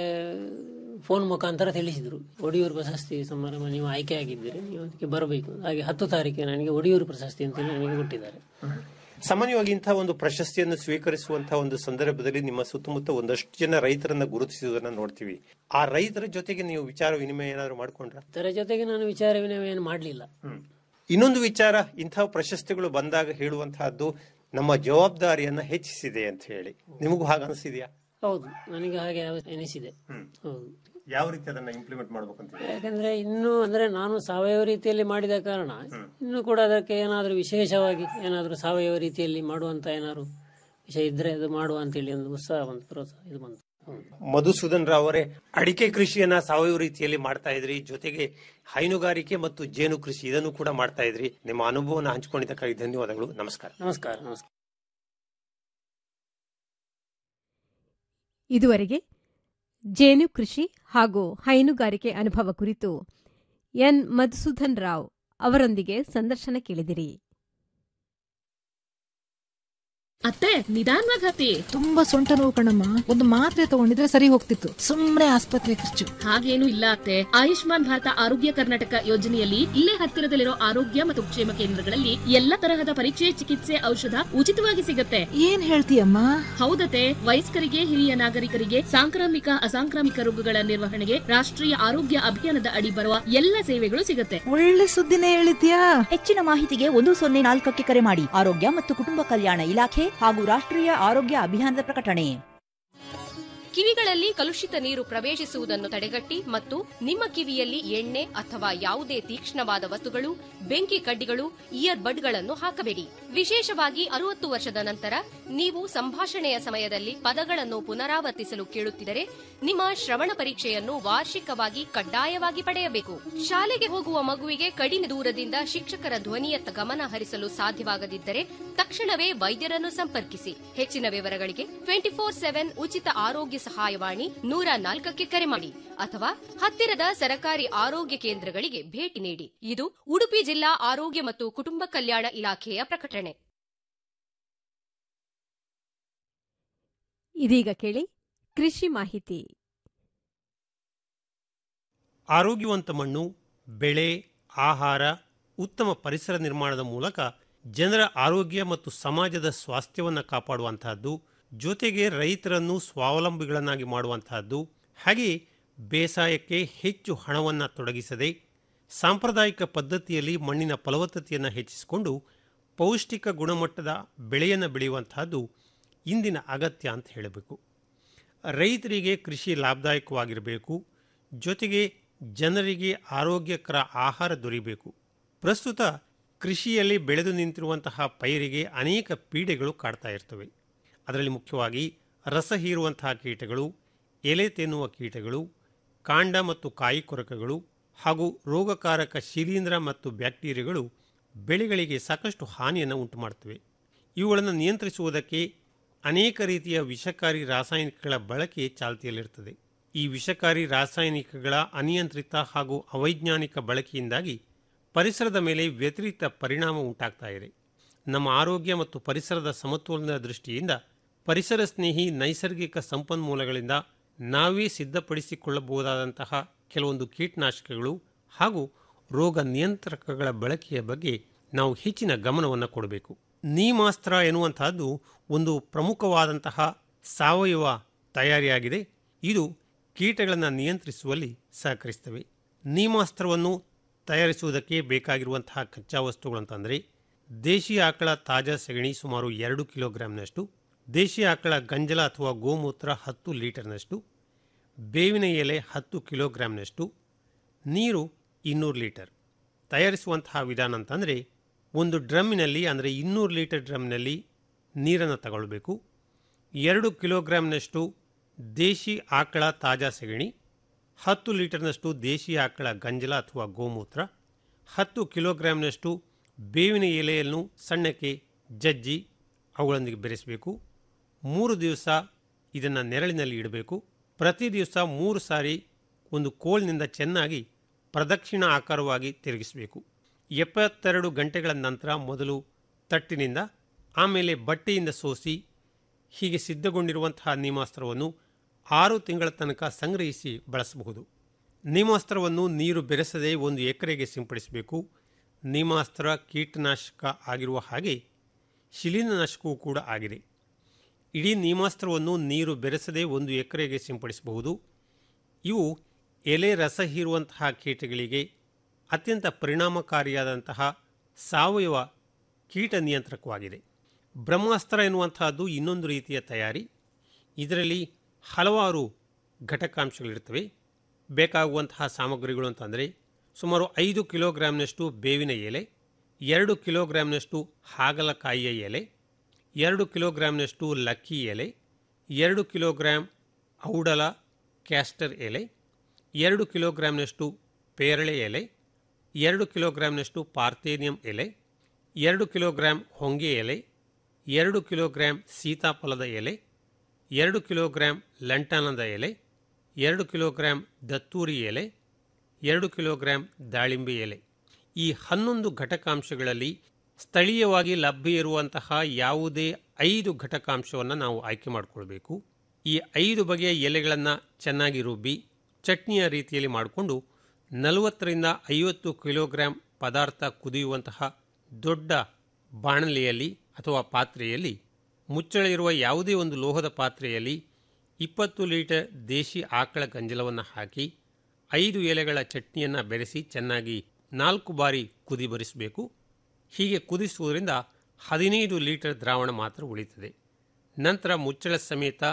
ಫೋನ್ ಮುಖಾಂತರ ತಿಳಿಸಿದ್ರು ಒಡಿಯೂರು ಪ್ರಶಸ್ತಿ ಸಮಾರಂಭ ನೀವು ಆಯ್ಕೆ ಆಗಿದ್ದೀರಿ ನೀವು ಅದಕ್ಕೆ ಬರಬೇಕು ಹಾಗೆ ಹತ್ತು ತಾರೀಕಿಗೆ ನನಗೆ ಒಡಿಯೂರು ಪ್ರಶಸ್ತಿ ಅಂತೇಳಿ ನನಗೆ ಕೊಟ್ಟಿದ್ದಾರೆ ಸಾಮಾನ್ಯವಾಗಿ ಇಂತಹ ಒಂದು ಪ್ರಶಸ್ತಿಯನ್ನು ಸ್ವೀಕರಿಸುವಂತಹ ಒಂದು ಸಂದರ್ಭದಲ್ಲಿ ನಿಮ್ಮ ಸುತ್ತಮುತ್ತ ಒಂದಷ್ಟು ಜನ ರೈತರನ್ನ ಗುರುತಿಸುವುದನ್ನ ನೋಡ್ತೀವಿ ಆ ರೈತರ ಜೊತೆಗೆ ನೀವು ವಿಚಾರ ವಿನಿಮಯ ಏನಾದ್ರು ಮಾಡ್ಕೊಂಡ್ರ ಅದರ ಜೊತೆಗೆ ನಾನು ವಿಚಾರ ವಿನಿಮಯ ಏನು ಮಾಡಲಿಲ್ಲ ಇನ್ನೊಂದು ವಿಚಾರ ಇಂತಹ ಪ್ರಶಸ್ತಿಗಳು ಬಂದಾಗ ಹೇಳುವಂತಹದ್ದು ನಮ್ಮ ಜವಾಬ್ದಾರಿಯನ್ನ ಹೆಚ್ಚಿಸಿದೆ ಅಂತ ಹೇಳಿ ನಿಮಗೂ ಹಾಗೆ ಅನಿಸಿದ್ಯಾ ಹೌದು ನನಗೆ ಹಾಗೆ ಎನಿಸಿದೆ ಹೌದು ಯಾವ ರೀತಿ ಅದನ್ನ ಇಂಪ್ಲಿಮೆಂಟ್ ಮಾಡ್ಬೇಕಂತ ಯಾಕಂದ್ರೆ ಇನ್ನು ಅಂದ್ರೆ ನಾನು ಸಾವಯವ ರೀತಿಯಲ್ಲಿ ಮಾಡಿದ ಕಾರಣ ಇನ್ನು ಕೂಡ ಅದಕ್ಕೆ ಏನಾದರೂ ವಿಶೇಷವಾಗಿ ಏನಾದರೂ ಸಾವಯವ ರೀತಿಯಲ್ಲಿ ಮಾಡುವಂತ ಏನಾದ್ರು ವಿಷಯ ಇದ್ರೆ ಅದು ಮಾಡುವ ಅಂತೇಳಿ ಒಂದು ಉತ್ಸಾಹ ಒಂದು ಪ್ರೋತ್ಸಾಹ ಇದು ಬಂತು ಹೌದು. ಮಧುಸೂದನ್ ರಾವ್ ಅವರೇ ಅಡಿಕೆ ಕೃಷಿಯನ್ನ ಸಾವಯವ ರೀತಿಯಲ್ಲಿ ಮಾಡ್ತಾ ಇದ್ರಿ ಜೊತೆಗೆ ಹೈನುಗಾರಿಕೆ ಮತ್ತು ಜೇನು ಕೃಷಿ ಇದನ್ನು ಕೂಡ ಮಾಡ್ತಾ ಇದ್ರಿ ನಿಮ್ಮ ಅನುಭವನ ಹಂಚಿಕೊಂಡಿದ್ದಕ್ಕಾಗಿ ಧನ್ಯವಾದಗಳು ನಮಸ್ಕಾರ ನಮಸ್ಕಾರ ನಮಸ್ಕಾರ ಇದುವರೆಗೆ ಜೇನು ಕೃಷಿ ಹಾಗೂ ಹೈನುಗಾರಿಕೆ ಅನುಭವ ಕುರಿತು ಎನ್ ಮಧುಸೂದನ್ ರಾವ್ ಅವರೊಂದಿಗೆ ಸಂದರ್ಶನ ಕೇಳಿದಿರಿ ಅತ್ತೆ ನಿಧಾನವಾಗಿ ಹತ್ತಿ ತುಂಬಾ ಸೊಂಟ ನೋವು ಕಣಮ್ಮ ಒಂದು ಮಾತ್ರೆ ತಗೊಂಡಿದ್ರೆ ಸರಿ ಹೋಗ್ತಿತ್ತು ಸುಮ್ನೆ ಆಸ್ಪತ್ರೆ ಖರ್ಚು ಹಾಗೇನು ಇಲ್ಲ ಅತ್ತೆ ಆಯುಷ್ಮಾನ್ ಭಾರತ ಆರೋಗ್ಯ ಕರ್ನಾಟಕ ಯೋಜನೆಯಲ್ಲಿ ಇಲ್ಲೇ ಹತ್ತಿರದಲ್ಲಿರೋ ಆರೋಗ್ಯ ಮತ್ತು ಕ್ಷೇಮ ಕೇಂದ್ರಗಳಲ್ಲಿ ಎಲ್ಲ ತರಹದ ಪರೀಕ್ಷೆ ಚಿಕಿತ್ಸೆ ಔಷಧ ಉಚಿತವಾಗಿ ಸಿಗುತ್ತೆ ಏನ್ ಹೇಳ್ತೀಯಮ್ಮ ಹೌದತೆ ವಯಸ್ಕರಿಗೆ ಹಿರಿಯ ನಾಗರಿಕರಿಗೆ ಸಾಂಕ್ರಾಮಿಕ ಅಸಾಂಕ್ರಾಮಿಕ ರೋಗಗಳ ನಿರ್ವಹಣೆಗೆ ರಾಷ್ಟ್ರೀಯ ಆರೋಗ್ಯ ಅಭಿಯಾನದ ಅಡಿ ಬರುವ ಎಲ್ಲ ಸೇವೆಗಳು ಸಿಗುತ್ತೆ ಒಳ್ಳೆ ಸುದ್ದಿನೇ ಹೇಳಿದ್ಯಾ ಹೆಚ್ಚಿನ ಮಾಹಿತಿಗೆ ಒಂದು ಸೊನ್ನೆ ನಾಲ್ಕಕ್ಕೆ ಕರೆ ಮಾಡಿ ಆರೋಗ್ಯ ಮತ್ತು ಕುಟುಂಬ ಕಲ್ಯಾಣ ಇಲಾಖೆ ಹಾಗೂ ರಾಷ್ಟ್ರೀಯ ಆರೋಗ್ಯ ಅಭಿಯಾನದ ಪ್ರಕಟಣೆ ಕಿವಿಗಳಲ್ಲಿ ಕಲುಷಿತ ನೀರು ಪ್ರವೇಶಿಸುವುದನ್ನು ತಡೆಗಟ್ಟಿ ಮತ್ತು ನಿಮ್ಮ ಕಿವಿಯಲ್ಲಿ ಎಣ್ಣೆ ಅಥವಾ ಯಾವುದೇ ತೀಕ್ಷ್ಣವಾದ ವಸ್ತುಗಳು ಬೆಂಕಿ ಕಡ್ಡಿಗಳು ಇಯರ್ ಬಡ್ಗಳನ್ನು ಹಾಕಬೇಡಿ ವಿಶೇಷವಾಗಿ ಅರುವತ್ತು ವರ್ಷದ ನಂತರ ನೀವು ಸಂಭಾಷಣೆಯ ಸಮಯದಲ್ಲಿ ಪದಗಳನ್ನು ಪುನರಾವರ್ತಿಸಲು ಕೇಳುತ್ತಿದ್ದರೆ ನಿಮ್ಮ ಶ್ರವಣ ಪರೀಕ್ಷೆಯನ್ನು ವಾರ್ಷಿಕವಾಗಿ ಕಡ್ಡಾಯವಾಗಿ ಪಡೆಯಬೇಕು ಶಾಲೆಗೆ ಹೋಗುವ ಮಗುವಿಗೆ ಕಡಿಮೆ ದೂರದಿಂದ ಶಿಕ್ಷಕರ ಧ್ವನಿಯತ್ತ ಗಮನ ಹರಿಸಲು ಸಾಧ್ಯವಾಗದಿದ್ದರೆ ತಕ್ಷಣವೇ ವೈದ್ಯರನ್ನು ಸಂಪರ್ಕಿಸಿ ಹೆಚ್ಚಿನ ವಿವರಗಳಿಗೆ ಟ್ವೆಂಟಿ ಫೋರ್ ಸೆವೆನ್ ಉಚಿತ ಆರೋಗ್ಯ ಸಹಾಯವಾಣಿ ನೂರ ನಾಲ್ಕಕ್ಕೆ ಕರೆ ಮಾಡಿ ಅಥವಾ ಹತ್ತಿರದ ಸರಕಾರಿ ಆರೋಗ್ಯ ಕೇಂದ್ರಗಳಿಗೆ ಭೇಟಿ ನೀಡಿ ಇದು ಉಡುಪಿ ಜಿಲ್ಲಾ ಆರೋಗ್ಯ ಮತ್ತು ಕುಟುಂಬ ಕಲ್ಯಾಣ ಇಲಾಖೆಯ ಪ್ರಕಟಣೆ ಇದೀಗ ಕೇಳಿ ಕೃಷಿ ಮಾಹಿತಿ ಆರೋಗ್ಯವಂತ ಮಣ್ಣು ಬೆಳೆ ಆಹಾರ ಉತ್ತಮ ಪರಿಸರ ನಿರ್ಮಾಣದ ಮೂಲಕ ಜನರ ಆರೋಗ್ಯ ಮತ್ತು ಸಮಾಜದ ಸ್ವಾಸ್ಥ್ಯವನ್ನು ಕಾಪಾಡುವಂತಹದ್ದು ಜೊತೆಗೆ ರೈತರನ್ನು ಸ್ವಾವಲಂಬಿಗಳನ್ನಾಗಿ ಮಾಡುವಂತಹದ್ದು ಹಾಗೆಯೇ ಬೇಸಾಯಕ್ಕೆ ಹೆಚ್ಚು ಹಣವನ್ನು ತೊಡಗಿಸದೆ ಸಾಂಪ್ರದಾಯಿಕ ಪದ್ಧತಿಯಲ್ಲಿ ಮಣ್ಣಿನ ಫಲವತ್ತತೆಯನ್ನು ಹೆಚ್ಚಿಸಿಕೊಂಡು ಪೌಷ್ಟಿಕ ಗುಣಮಟ್ಟದ ಬೆಳೆಯನ್ನು ಬೆಳೆಯುವಂತಹದ್ದು ಇಂದಿನ ಅಗತ್ಯ ಅಂತ ಹೇಳಬೇಕು ರೈತರಿಗೆ ಕೃಷಿ ಲಾಭದಾಯಕವಾಗಿರಬೇಕು ಜೊತೆಗೆ ಜನರಿಗೆ ಆರೋಗ್ಯಕರ ಆಹಾರ ದೊರೆಯಬೇಕು ಪ್ರಸ್ತುತ ಕೃಷಿಯಲ್ಲಿ ಬೆಳೆದು ನಿಂತಿರುವಂತಹ ಪೈರಿಗೆ ಅನೇಕ ಪೀಡೆಗಳು ಕಾಡ್ತಾ ಇರ್ತವೆ ಅದರಲ್ಲಿ ಮುಖ್ಯವಾಗಿ ರಸ ಹೀರುವಂತಹ ಕೀಟಗಳು ಎಲೆ ತಿನ್ನುವ ಕೀಟಗಳು ಕಾಂಡ ಮತ್ತು ಕಾಯಿ ಕೊರಕಗಳು ಹಾಗೂ ರೋಗಕಾರಕ ಶಿಲೀಂಧ್ರ ಮತ್ತು ಬ್ಯಾಕ್ಟೀರಿಯಾಗಳು ಬೆಳೆಗಳಿಗೆ ಸಾಕಷ್ಟು ಹಾನಿಯನ್ನು ಉಂಟು ಮಾಡ್ತವೆ ಇವುಗಳನ್ನು ನಿಯಂತ್ರಿಸುವುದಕ್ಕೆ ಅನೇಕ ರೀತಿಯ ವಿಷಕಾರಿ ರಾಸಾಯನಿಕಗಳ ಬಳಕೆ ಚಾಲ್ತಿಯಲ್ಲಿರ್ತದೆ ಈ ವಿಷಕಾರಿ ರಾಸಾಯನಿಕಗಳ ಅನಿಯಂತ್ರಿತ ಹಾಗೂ ಅವೈಜ್ಞಾನಿಕ ಬಳಕೆಯಿಂದಾಗಿ ಪರಿಸರದ ಮೇಲೆ ವ್ಯತಿರಿಕ್ತ ಪರಿಣಾಮ ಉಂಟಾಗ್ತಾ ಇದೆ ನಮ್ಮ ಆರೋಗ್ಯ ಮತ್ತು ಪರಿಸರದ ಸಮತೋಲನದ ದೃಷ್ಟಿಯಿಂದ ಪರಿಸರ ಸ್ನೇಹಿ ನೈಸರ್ಗಿಕ ಸಂಪನ್ಮೂಲಗಳಿಂದ ನಾವೇ ಸಿದ್ಧಪಡಿಸಿಕೊಳ್ಳಬಹುದಾದಂತಹ ಕೆಲವೊಂದು ಕೀಟನಾಶಕಗಳು ಹಾಗೂ ರೋಗ ನಿಯಂತ್ರಕಗಳ ಬಳಕೆಯ ಬಗ್ಗೆ ನಾವು ಹೆಚ್ಚಿನ ಗಮನವನ್ನು ಕೊಡಬೇಕು ನೀಮಾಸ್ತ್ರ ಎನ್ನುವಂತಹದ್ದು ಒಂದು ಪ್ರಮುಖವಾದಂತಹ ಸಾವಯವ ತಯಾರಿಯಾಗಿದೆ ಇದು ಕೀಟಗಳನ್ನು ನಿಯಂತ್ರಿಸುವಲ್ಲಿ ಸಹಕರಿಸ್ತವೆ ನೀಮಾಸ್ತ್ರವನ್ನು ತಯಾರಿಸುವುದಕ್ಕೆ ಬೇಕಾಗಿರುವಂತಹ ಕಚ್ಚಾ ವಸ್ತುಗಳು ಅಂತಂದರೆ ದೇಶಿ ಆಕಳ ತಾಜಾ ಸೆಗಣಿ ಸುಮಾರು ಎರಡು ಕಿಲೋಗ್ರಾಂನಷ್ಟು ದೇಶಿ ಆಕಳ ಗಂಜಲ ಅಥವಾ ಗೋಮೂತ್ರ ಹತ್ತು ಲೀಟರ್ನಷ್ಟು ಬೇವಿನ ಎಲೆ ಹತ್ತು ಕಿಲೋಗ್ರಾಂನಷ್ಟು ನೀರು ಇನ್ನೂರು ಲೀಟರ್ ತಯಾರಿಸುವಂತಹ ವಿಧಾನ ಅಂತಂದರೆ ಒಂದು ಡ್ರಮ್ಮಿನಲ್ಲಿ ಅಂದರೆ ಇನ್ನೂರು ಲೀಟರ್ ಡ್ರಮ್ನಲ್ಲಿ ನೀರನ್ನು ತಗೊಳ್ಬೇಕು ಎರಡು ಕಿಲೋಗ್ರಾಂನಷ್ಟು ದೇಶಿ ಆಕಳ ತಾಜಾ ಸೆಗಣಿ ಹತ್ತು ಲೀಟರ್ನಷ್ಟು ದೇಶಿ ಆಕಳ ಗಂಜಲ ಅಥವಾ ಗೋಮೂತ್ರ ಹತ್ತು ಕಿಲೋಗ್ರಾಂನಷ್ಟು ಬೇವಿನ ಎಲೆಯನ್ನು ಸಣ್ಣಕ್ಕೆ ಜಜ್ಜಿ ಅವುಗಳೊಂದಿಗೆ ಬೆರೆಸಬೇಕು ಮೂರು ದಿವಸ ಇದನ್ನು ನೆರಳಿನಲ್ಲಿ ಇಡಬೇಕು ಪ್ರತಿ ದಿವಸ ಮೂರು ಸಾರಿ ಒಂದು ಕೋಲ್ನಿಂದ ಚೆನ್ನಾಗಿ ಪ್ರದಕ್ಷಿಣ ಆಕಾರವಾಗಿ ತಿರುಗಿಸಬೇಕು ಎಪ್ಪತ್ತೆರಡು ಗಂಟೆಗಳ ನಂತರ ಮೊದಲು ತಟ್ಟಿನಿಂದ ಆಮೇಲೆ ಬಟ್ಟೆಯಿಂದ ಸೋಸಿ ಹೀಗೆ ಸಿದ್ಧಗೊಂಡಿರುವಂತಹ ನೀಮಾಸ್ತ್ರವನ್ನು ಆರು ತಿಂಗಳ ತನಕ ಸಂಗ್ರಹಿಸಿ ಬಳಸಬಹುದು ನೀಮಾಸ್ತ್ರವನ್ನು ನೀರು ಬೆರೆಸದೆ ಒಂದು ಎಕರೆಗೆ ಸಿಂಪಡಿಸಬೇಕು ನೀಮಾಸ್ತ್ರ ಕೀಟನಾಶಕ ಆಗಿರುವ ಹಾಗೆ ಶಿಲೀನನಾಶಕವೂ ಕೂಡ ಆಗಿದೆ ಇಡೀ ನೀಮಾಸ್ತ್ರವನ್ನು ನೀರು ಬೆರೆಸದೆ ಒಂದು ಎಕರೆಗೆ ಸಿಂಪಡಿಸಬಹುದು ಇವು ಎಲೆ ರಸ ಹೀರುವಂತಹ ಕೀಟಗಳಿಗೆ ಅತ್ಯಂತ ಪರಿಣಾಮಕಾರಿಯಾದಂತಹ ಸಾವಯವ ಕೀಟ ನಿಯಂತ್ರಕವಾಗಿದೆ ಬ್ರಹ್ಮಾಸ್ತ್ರ ಎನ್ನುವಂತಹದ್ದು ಇನ್ನೊಂದು ರೀತಿಯ ತಯಾರಿ ಇದರಲ್ಲಿ ಹಲವಾರು ಘಟಕಾಂಶಗಳಿರ್ತವೆ ಬೇಕಾಗುವಂತಹ ಸಾಮಗ್ರಿಗಳು ಅಂತಂದರೆ ಸುಮಾರು ಐದು ಕಿಲೋಗ್ರಾಂನಷ್ಟು ಬೇವಿನ ಎಲೆ ಎರಡು ಕಿಲೋಗ್ರಾಂನಷ್ಟು ಹಾಗಲಕಾಯಿಯ ಎಲೆ ಎರಡು ಕಿಲೋಗ್ರಾಂನಷ್ಟು ಲಕ್ಕಿ ಎಲೆ ಎರಡು ಕಿಲೋಗ್ರಾಂ ಔಡಲ ಕ್ಯಾಸ್ಟರ್ ಎಲೆ ಎರಡು ಕಿಲೋಗ್ರಾಂನಷ್ಟು ಪೇರಳೆ ಎಲೆ ಎರಡು ಕಿಲೋಗ್ರಾಂನಷ್ಟು ಪಾರ್ಥೇನಿಯಂ ಎಲೆ ಎರಡು ಕಿಲೋಗ್ರಾಂ ಹೊಂಗೆ ಎಲೆ ಎರಡು ಕಿಲೋಗ್ರಾಂ ಸೀತಾಫಲದ ಎಲೆ ಎರಡು ಕಿಲೋಗ್ರಾಂ ಲಂಟಾನದ ಎಲೆ ಎರಡು ಕಿಲೋಗ್ರಾಂ ದತ್ತೂರಿ ಎಲೆ ಎರಡು ಕಿಲೋಗ್ರಾಂ ದಾಳಿಂಬೆ ಎಲೆ ಈ ಹನ್ನೊಂದು ಘಟಕಾಂಶಗಳಲ್ಲಿ ಸ್ಥಳೀಯವಾಗಿ ಲಭ್ಯ ಇರುವಂತಹ ಯಾವುದೇ ಐದು ಘಟಕಾಂಶವನ್ನು ನಾವು ಆಯ್ಕೆ ಮಾಡಿಕೊಳ್ಬೇಕು ಈ ಐದು ಬಗೆಯ ಎಲೆಗಳನ್ನು ಚೆನ್ನಾಗಿ ರುಬ್ಬಿ ಚಟ್ನಿಯ ರೀತಿಯಲ್ಲಿ ಮಾಡಿಕೊಂಡು ನಲವತ್ತರಿಂದ ಐವತ್ತು ಕಿಲೋಗ್ರಾಂ ಪದಾರ್ಥ ಕುದಿಯುವಂತಹ ದೊಡ್ಡ ಬಾಣಲೆಯಲ್ಲಿ ಅಥವಾ ಪಾತ್ರೆಯಲ್ಲಿ ಮುಚ್ಚಳ ಇರುವ ಯಾವುದೇ ಒಂದು ಲೋಹದ ಪಾತ್ರೆಯಲ್ಲಿ ಇಪ್ಪತ್ತು ಲೀಟರ್ ದೇಶಿ ಆಕಳ ಗಂಜಲವನ್ನು ಹಾಕಿ ಐದು ಎಲೆಗಳ ಚಟ್ನಿಯನ್ನು ಬೆರೆಸಿ ಚೆನ್ನಾಗಿ ನಾಲ್ಕು ಬಾರಿ ಕುದಿ ಬರಿಸಬೇಕು ಹೀಗೆ ಕುದಿಸುವುದರಿಂದ ಹದಿನೈದು ಲೀಟರ್ ದ್ರಾವಣ ಮಾತ್ರ ಉಳಿತದೆ ನಂತರ ಮುಚ್ಚಳ ಸಮೇತ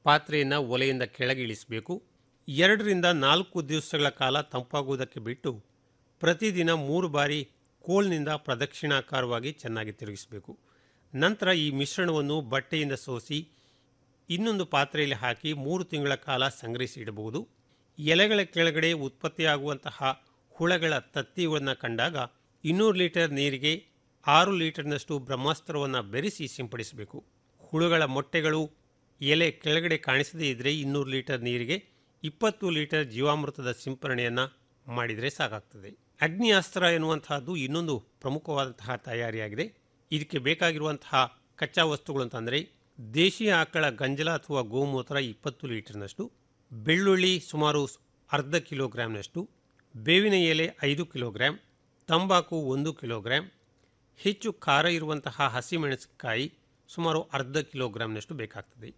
ಪಾತ್ರೆಯನ್ನು ಒಲೆಯಿಂದ ಕೆಳಗೆ ಇಳಿಸಬೇಕು ಎರಡರಿಂದ ನಾಲ್ಕು ದಿವಸಗಳ ಕಾಲ ತಂಪಾಗುವುದಕ್ಕೆ ಬಿಟ್ಟು ಪ್ರತಿದಿನ ಮೂರು ಬಾರಿ ಕೋಲ್ನಿಂದ ಪ್ರದಕ್ಷಿಣಾಕಾರವಾಗಿ ಚೆನ್ನಾಗಿ ತಿರುಗಿಸಬೇಕು ನಂತರ ಈ ಮಿಶ್ರಣವನ್ನು ಬಟ್ಟೆಯಿಂದ ಸೋಸಿ ಇನ್ನೊಂದು ಪಾತ್ರೆಯಲ್ಲಿ ಹಾಕಿ ಮೂರು ತಿಂಗಳ ಕಾಲ ಸಂಗ್ರಹಿಸಿ ಇಡಬಹುದು ಎಲೆಗಳ ಕೆಳಗಡೆ ಉತ್ಪತ್ತಿಯಾಗುವಂತಹ ಹುಳಗಳ ತತ್ತಿಗಳನ್ನು ಕಂಡಾಗ ಇನ್ನೂರು ಲೀಟರ್ ನೀರಿಗೆ ಆರು ಲೀಟರ್ನಷ್ಟು ಬ್ರಹ್ಮಾಸ್ತ್ರವನ್ನು ಬೆರೆಸಿ ಸಿಂಪಡಿಸಬೇಕು ಹುಳುಗಳ ಮೊಟ್ಟೆಗಳು ಎಲೆ ಕೆಳಗಡೆ ಕಾಣಿಸದೇ ಇದ್ದರೆ ಇನ್ನೂರು ಲೀಟರ್ ನೀರಿಗೆ ಇಪ್ಪತ್ತು ಲೀಟರ್ ಜೀವಾಮೃತದ ಸಿಂಪರಣೆಯನ್ನು ಮಾಡಿದರೆ ಸಾಕಾಗ್ತದೆ ಅಗ್ನಿ ಅಸ್ತ್ರ ಎನ್ನುವಂತಹದ್ದು ಇನ್ನೊಂದು ಪ್ರಮುಖವಾದಂತಹ ತಯಾರಿಯಾಗಿದೆ ಇದಕ್ಕೆ ಬೇಕಾಗಿರುವಂತಹ ಕಚ್ಚಾ ವಸ್ತುಗಳು ಅಂತಂದರೆ ದೇಶೀಯ ಆಕಳ ಗಂಜಲ ಅಥವಾ ಗೋಮೂತ್ರ ಇಪ್ಪತ್ತು ಲೀಟರ್ನಷ್ಟು ಬೆಳ್ಳುಳ್ಳಿ ಸುಮಾರು ಅರ್ಧ ಕಿಲೋಗ್ರಾಂನಷ್ಟು ಬೇವಿನ ಎಲೆ ಐದು ಕಿಲೋಗ್ರಾಂ ತಂಬಾಕು ಒಂದು ಕಿಲೋಗ್ರಾಂ ಹೆಚ್ಚು ಖಾರ ಇರುವಂತಹ ಹಸಿಮೆಣಸಿನಕಾಯಿ ಸುಮಾರು ಅರ್ಧ ಕಿಲೋಗ್ರಾಂನಷ್ಟು ಬೇಕಾಗ್ತದೆ